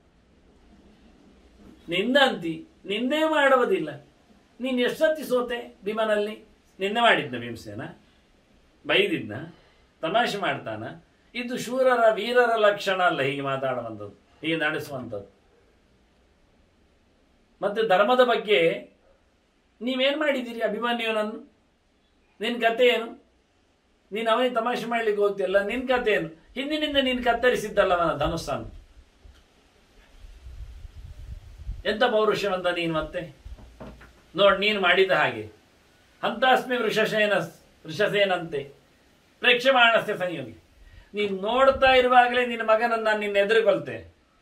Speaker 1: ನಿಂದಂತಿ ನಿಂದೇ ಮಾಡುವುದಿಲ್ಲ ನೀನು ಎಷ್ಟೊತ್ತಿ ಸೋತೆ ಭೀಮನಲ್ಲಿ ನಿನ್ನೆ ಮಾಡಿದ್ನ ಭೀಮಸೇನ ಬೈದಿದ್ನ ತಮಾಷೆ ಮಾಡ್ತಾನ ಇದು ಶೂರರ ವೀರರ ಲಕ್ಷಣ ಅಲ್ಲ ಹೀಗೆ ಮಾತಾಡುವಂಥದ್ದು ಹೀಗೆ ನಡೆಸುವಂಥದ್ದು ಮತ್ತೆ ಧರ್ಮದ ಬಗ್ಗೆ ನೀವೇನ್ ಮಾಡಿದ್ದೀರಿ ಅಭಿಮನ್ಯುನನ್ನು ನಿನ್ ಕತೆ ಏನು ನೀನು ಅವನಿಗೆ ತಮಾಷೆ ಮಾಡ್ಲಿಕ್ಕೆ ಹೋಗ್ತಿಲ್ಲ ನಿನ್ ಕತೆ ಏನು ಹಿಂದಿನಿಂದ ನೀನು ಕತ್ತರಿಸಿದ್ದಲ್ಲ ಅವನ ಧನುಸ್ಸನ್ನು ಎಂತ ಪೌರುಷವಂತ ನೀನು ಮತ್ತೆ ನೋಡ್ ನೀನು ಮಾಡಿದ ಹಾಗೆ ಹಂತಾಸ್ಮಿ ವೃಷಸೇನ ವೃಷಸೇನಂತೆ ಪ್ರೇಕ್ಷಮಾಣಸ್ಯ ಸಂಯೋಗಿ ನೀನು ನೋಡ್ತಾ ಇರುವಾಗಲೇ ನಿನ್ನ ಮಗನನ್ನು ನಾನು ನಿನ್ನ ಎದುರುಕೊಳ್ತೆ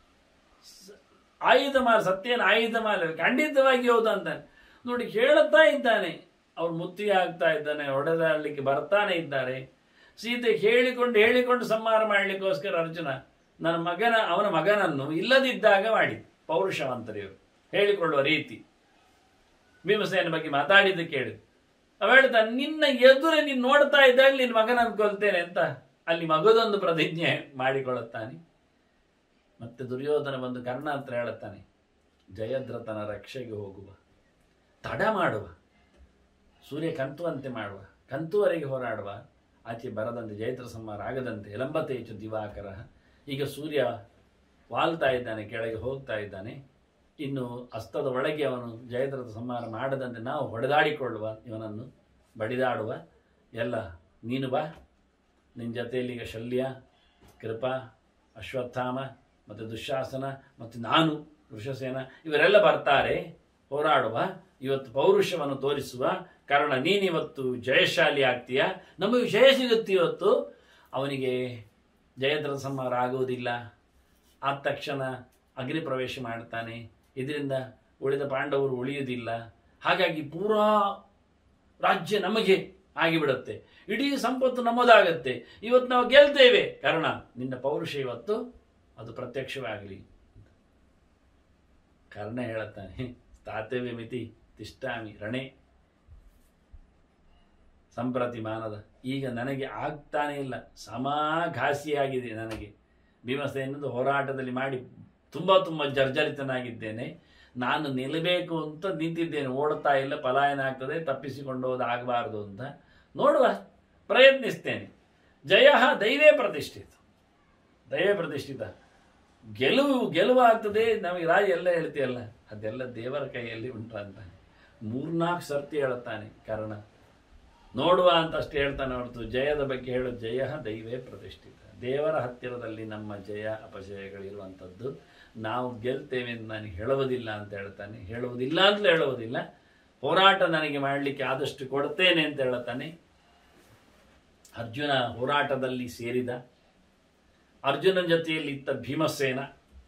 Speaker 1: ಆಯುಧ ಮಾರ ಸತ್ಯನ ಆಯುಧ ಮಾರ ಖಂಡಿತವಾಗಿ ಹೌದು ಅಂತಾನೆ ನೋಡಿ ಹೇಳುತ್ತಾ ಇದ್ದಾನೆ ಅವ್ರು ಮುತ್ತಿಗೆ ಆಗ್ತಾ ಇದ್ದಾನೆ ಹೊಡೆದಾಡಲಿಕ್ಕೆ ಬರ್ತಾನೆ ಇದ್ದಾರೆ ಸೀತೆ ಹೇಳಿಕೊಂಡು ಹೇಳಿಕೊಂಡು ಸಂಹಾರ ಮಾಡಲಿಕ್ಕೋಸ್ಕರ ಅರ್ಜುನ ನನ್ನ ಮಗನ ಅವನ ಮಗನನ್ನು ಇಲ್ಲದಿದ್ದಾಗ ಮಾಡಿ ಪೌರುಷವಂತರಿವರು ಹೇಳಿಕೊಳ್ಳುವ ರೀತಿ ಭೀಮಸೇನ ಬಗ್ಗೆ ಮಾತಾಡಿದ್ದು ಕೇಳಿ ಅವ ಹೇಳ್ತಾನೆ ನಿನ್ನ ಎದುರೇ ನೀನು ನೋಡ್ತಾ ಇದ್ದಾಗ ನಿನ್ನ ಮಗನನ್ನು ಕೊಲ್ತೇನೆ ಅಂತ ಅಲ್ಲಿ ಮಗದೊಂದು ಪ್ರತಿಜ್ಞೆ ಮಾಡಿಕೊಳ್ಳುತ್ತಾನೆ ಮತ್ತೆ ದುರ್ಯೋಧನ ಬಂದು ಕರ್ಣ ಹತ್ರ ಹೇಳುತ್ತಾನೆ ಜಯದ್ರಥನ ರಕ್ಷೆಗೆ ಹೋಗುವ ತಡ ಮಾಡುವ ಸೂರ್ಯ ಕಂತುವಂತೆ ಮಾಡುವ ಕಂತುವರೆಗೆ ಹೋರಾಡುವ ಆಚೆ ಬರದಂತೆ ಜಯದ್ರ ಸಂಹಾರ ಆಗದಂತೆ ಎಲಂಬತೇಚು ದಿವಾಕರ ಈಗ ಸೂರ್ಯ ವಾಲ್ತಾ ಇದ್ದಾನೆ ಕೆಳಗೆ ಹೋಗ್ತಾ ಇದ್ದಾನೆ ಇನ್ನು ಅಸ್ತದ ಒಳಗೆ ಅವನು ಜಯದ್ರಥ ಸಂಹಾರ ಮಾಡದಂತೆ ನಾವು ಹೊಡೆದಾಡಿಕೊಳ್ಳುವ ಇವನನ್ನು ಬಡಿದಾಡುವ ಎಲ್ಲ ನೀನು ಬಾ ನಿನ್ನ ಜೊತೆಯಲ್ಲಿ ಈಗ ಶಲ್ಯ ಕೃಪಾ ಅಶ್ವತ್ಥಾಮ ಮತ್ತು ದುಶ್ಯಾಸನ ಮತ್ತು ನಾನು ವೃಷಸೇನ ಇವರೆಲ್ಲ ಬರ್ತಾರೆ ಹೋರಾಡುವ ಇವತ್ತು ಪೌರುಷವನ್ನು ತೋರಿಸುವ ಕಾರಣ ನೀನಿವತ್ತು ಜಯಶಾಲಿ ಆಗ್ತೀಯ ನಮಗೆ ಜಯ ಸಿಗುತ್ತೆ ಇವತ್ತು ಅವನಿಗೆ ಜಯದ್ರಥ ಸಂಹಾರ ಆಗುವುದಿಲ್ಲ ಆದ ತಕ್ಷಣ ಅಗ್ನಿ ಪ್ರವೇಶ ಮಾಡ್ತಾನೆ ಇದರಿಂದ ಉಳಿದ ಪಾಂಡವರು ಉಳಿಯುವುದಿಲ್ಲ ಹಾಗಾಗಿ ಪೂರಾ ರಾಜ್ಯ ನಮಗೆ ಆಗಿಬಿಡುತ್ತೆ ಇಡೀ ಸಂಪತ್ತು ನಮ್ಮದಾಗತ್ತೆ ಇವತ್ತು ನಾವು ಗೆಲ್ತೇವೆ ಕಾರಣ ನಿನ್ನ ಪೌರುಷ ಇವತ್ತು ಅದು ಪ್ರತ್ಯಕ್ಷವಾಗಲಿ ಕರ್ಣ ಹೇಳುತ್ತಾನೆ ಸ್ಥಾತವ್ಯ ಮಿತಿ ತಿಷ್ಟಾಮಿ ರಣೆ ಸಂಪ್ರತಿಮಾನದ ಈಗ ನನಗೆ ಆಗ್ತಾನೇ ಇಲ್ಲ ಸಮಾಘಾಸಿಯಾಗಿದೆ ನನಗೆ ಭೀಮಸೇನದ ಹೋರಾಟದಲ್ಲಿ ಮಾಡಿ ತುಂಬ ತುಂಬ ಜರ್ಜರಿತನಾಗಿದ್ದೇನೆ ನಾನು ನಿಲ್ಲಬೇಕು ಅಂತ ನಿಂತಿದ್ದೇನೆ ಓಡ್ತಾ ಇಲ್ಲ ಪಲಾಯನ ಆಗ್ತದೆ ತಪ್ಪಿಸಿಕೊಂಡು ಹೋದ ಆಗಬಾರ್ದು ಅಂತ ನೋಡುವ ಪ್ರಯತ್ನಿಸ್ತೇನೆ ಜಯ ದೈವೇ ಪ್ರತಿಷ್ಠಿತ ದೈವೇ ಪ್ರತಿಷ್ಠಿತ ಗೆಲುವು ಗೆಲುವಾಗ್ತದೆ ನಮಗೆ ರಾಜ ಎಲ್ಲ ಹೇಳ್ತೀಯಲ್ಲ ಅದೆಲ್ಲ ದೇವರ ಕೈಯಲ್ಲಿ ಉಂಟು ಅಂತ ಮೂರ್ನಾಲ್ಕು ಸರ್ತಿ ಹೇಳುತ್ತಾನೆ ಕಾರಣ ನೋಡುವ ಅಂತ ಅಷ್ಟೇ ಹೇಳ್ತಾನೆ ಹೊರತು ಜಯದ ಬಗ್ಗೆ ಹೇಳು ಜಯ ದೈವೇ ಪ್ರತಿಷ್ಠಿತ ದೇವರ ಹತ್ತಿರದಲ್ಲಿ ನಮ್ಮ ಜಯ ಅಪಜಯಗಳಿರುವಂಥದ್ದು ನಾವು ಗೆಲ್ತೇವೆ ಅಂತ ನಾನು ಹೇಳುವುದಿಲ್ಲ ಅಂತ ಹೇಳ್ತಾನೆ ಹೇಳುವುದಿಲ್ಲ ಅಂತಲೂ ಹೇಳುವುದಿಲ್ಲ ಹೋರಾಟ ನನಗೆ ಮಾಡಲಿಕ್ಕೆ ಆದಷ್ಟು ಕೊಡ್ತೇನೆ ಅಂತ ಹೇಳ್ತಾನೆ ಅರ್ಜುನ ಹೋರಾಟದಲ್ಲಿ ಸೇರಿದ ಅರ್ಜುನನ ಜೊತೆಯಲ್ಲಿ ಇದ್ದ ಭೀಮಸೇನ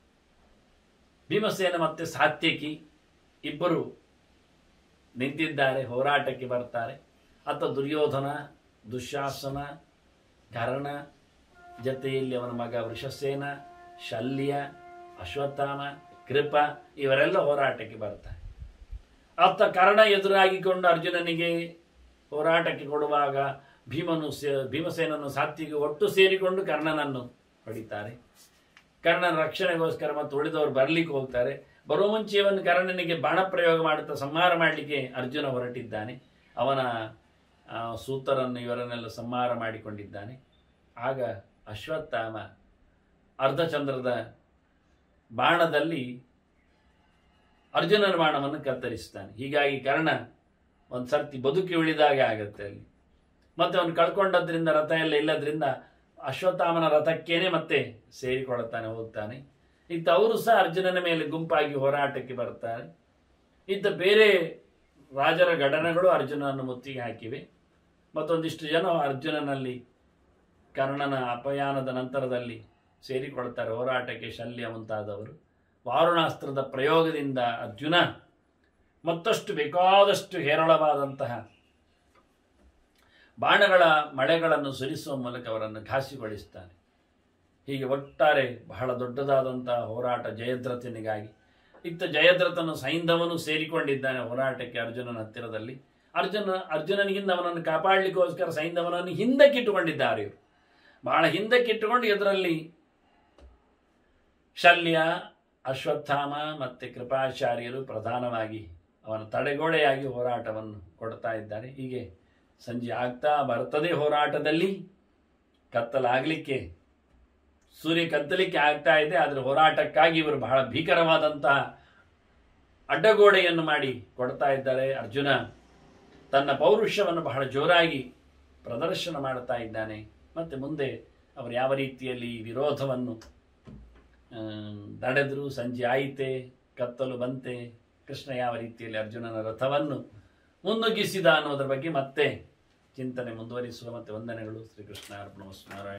Speaker 1: ಭೀಮಸೇನ ಮತ್ತೆ ಸಾತ್ಯಕಿ ಇಬ್ಬರು ನಿಂತಿದ್ದಾರೆ ಹೋರಾಟಕ್ಕೆ ಬರ್ತಾರೆ ಅತ್ತ ದುರ್ಯೋಧನ ದುಶ್ಯಾಸನ ಕರ್ಣ ಜೊತೆಯಲ್ಲಿ ಅವನ ಮಗ ವೃಷಸೇನ ಶಲ್ಯ ಅಶ್ವತ್ಥಾಮ ಕೃಪ ಇವರೆಲ್ಲ ಹೋರಾಟಕ್ಕೆ ಬರ್ತಾರೆ ಅತ್ತ ಕರ್ಣ ಎದುರಾಗಿಕೊಂಡು ಅರ್ಜುನನಿಗೆ ಹೋರಾಟಕ್ಕೆ ಕೊಡುವಾಗ ಭೀಮನು ಸೇ- ಭೀಮಸೇನನ್ನು ಸಾತ್ವಿಗೆ ಒಟ್ಟು ಸೇರಿಕೊಂಡು ಕರ್ಣನನ್ನು ಹೊಡಿತಾರೆ ಕರ್ಣನ ರಕ್ಷಣೆಗೋಸ್ಕರ ಮತ್ತು ಉಳಿದವರು ಬರ್ಲಿಕ್ಕೆ ಹೋಗ್ತಾರೆ ಬರುವ ಮುಂಚೆ ಅವನು ಕರ್ಣನಿಗೆ ಬಾಣ ಪ್ರಯೋಗ ಮಾಡುತ್ತಾ ಸಂಹಾರ ಮಾಡಲಿಕ್ಕೆ ಅರ್ಜುನ ಹೊರಟಿದ್ದಾನೆ ಅವನ ಆ, ಸೂತರನ್ನು ಇವರನ್ನೆಲ್ಲ ಸಂಹಾರ ಮಾಡಿಕೊಂಡಿದ್ದಾನೆ ಆಗ ಅಶ್ವತ್ಥಾಮ ಅರ್ಧಚಂದ್ರದ ಬಾಣದಲ್ಲಿ ಅರ್ಜುನನ ಬಾಣವನ್ನು ಕತ್ತರಿಸ್ತಾನೆ ಹೀಗಾಗಿ ಕರ್ಣ ಒಂದು ಸರ್ತಿ ಬದುಕಿ ಉಳಿದಾಗೆ ಆಗತ್ತೆ ಅಲ್ಲಿ ಮತ್ತೆ ಅವನು ಕಳ್ಕೊಂಡದ್ರಿಂದ ರಥ ಎಲ್ಲ ಇಲ್ಲದ್ರಿಂದ ಅಶ್ವತ್ಥಾಮನ ರಥಕ್ಕೇನೆ ಮತ್ತೆ ಸೇರಿಕೊಳ್ಳುತ್ತಾನೆ ಹೋಗ್ತಾನೆ ಇತ್ತ ಅವರು ಸಹ ಅರ್ಜುನನ ಮೇಲೆ ಗುಂಪಾಗಿ ಹೋರಾಟಕ್ಕೆ ಬರ್ತಾರೆ ಇತ್ತ ಬೇರೆ ರಾಜರ ಘಟನೆಗಳು ಅರ್ಜುನನನ್ನು ಮುತ್ತಿಗೆ ಹಾಕಿವೆ ಮತ್ತೊಂದಿಷ್ಟು ಜನ ಅರ್ಜುನನಲ್ಲಿ ಕರ್ಣನ ಅಪಯಾನದ ನಂತರದಲ್ಲಿ ಸೇರಿಕೊಳ್ತಾರೆ ಹೋರಾಟಕ್ಕೆ ಶಲ್ಯ ಮುಂತಾದವರು ವಾರುಣಾಸ್ತ್ರದ ಪ್ರಯೋಗದಿಂದ ಅರ್ಜುನ ಮತ್ತಷ್ಟು ಬೇಕಾದಷ್ಟು ಹೇರಳವಾದಂತಹ ಬಾಣಗಳ ಮಳೆಗಳನ್ನು ಸುರಿಸುವ ಮೂಲಕ ಅವರನ್ನು ಘಾಸಿಗೊಳಿಸ್ತಾನೆ ಹೀಗೆ ಒಟ್ಟಾರೆ ಬಹಳ ದೊಡ್ಡದಾದಂತಹ ಹೋರಾಟ ಜಯದ್ರಥನಿಗಾಗಿ ಇತ್ತ ಜಯದ್ರಥನು ಸೈಂಧವನು ಸೇರಿಕೊಂಡಿದ್ದಾನೆ ಹೋರಾಟಕ್ಕೆ ಅರ್ಜುನನ ಹತ್ತಿರದಲ್ಲಿ ಅರ್ಜುನ ಅರ್ಜುನನಿಗಿಂತ ಅವನನ್ನು ಕಾಪಾಡಲಿಕ್ಕೋಸ್ಕರ ಸೈಂಧವನನ್ನು ಹಿಂದಕ್ಕಿಟ್ಟುಕೊಂಡಿದ್ದಾರೆ ಇವರು ಬಹಳ ಹಿಂದಕ್ಕಿಟ್ಟುಕೊಂಡು ಇದರಲ್ಲಿ ಶಲ್ಯ ಅಶ್ವತ್ಥಾಮ ಮತ್ತು ಕೃಪಾಚಾರ್ಯರು ಪ್ರಧಾನವಾಗಿ ಅವನ ತಡೆಗೋಡೆಯಾಗಿ ಹೋರಾಟವನ್ನು ಕೊಡ್ತಾ ಇದ್ದಾರೆ ಹೀಗೆ ಸಂಜೆ ಆಗ್ತಾ ಬರ್ತದೆ ಹೋರಾಟದಲ್ಲಿ ಕತ್ತಲಾಗಲಿಕ್ಕೆ ಸೂರ್ಯ ಕತ್ತಲಿಕ್ಕೆ ಆಗ್ತಾ ಇದೆ ಆದರೆ ಹೋರಾಟಕ್ಕಾಗಿ ಇವರು ಬಹಳ ಭೀಕರವಾದಂತಹ ಅಡ್ಡಗೋಡೆಯನ್ನು ಮಾಡಿ ಕೊಡ್ತಾ ಇದ್ದಾರೆ ಅರ್ಜುನ ತನ್ನ ಪೌರುಷವನ್ನು ಬಹಳ ಜೋರಾಗಿ ಪ್ರದರ್ಶನ ಮಾಡ್ತಾ ಇದ್ದಾನೆ ಮತ್ತು ಮುಂದೆ ಅವರು ಯಾವ ರೀತಿಯಲ್ಲಿ ಈ ವಿರೋಧವನ್ನು ಆ, ನಡೆದ್ರು ಸಂಜೆ ಆಯಿತೆ ಕತ್ತಲು ಬಂತೆ ಕೃಷ್ಣ ಯಾವ ರೀತಿಯಲ್ಲಿ ಅರ್ಜುನನ ರಥವನ್ನು ಮುನ್ನುಗ್ಗಿಸಿದ ಅನ್ನೋದರ ಬಗ್ಗೆ ಮತ್ತೆ ಚಿಂತನೆ ಮುಂದುವರಿಸುವ ಮತ್ತೆ ವಂದನೆಗಳು ಶ್ರೀಕೃಷ್ಣ ಅರ್ಪಣ ನಾರಾಯಣ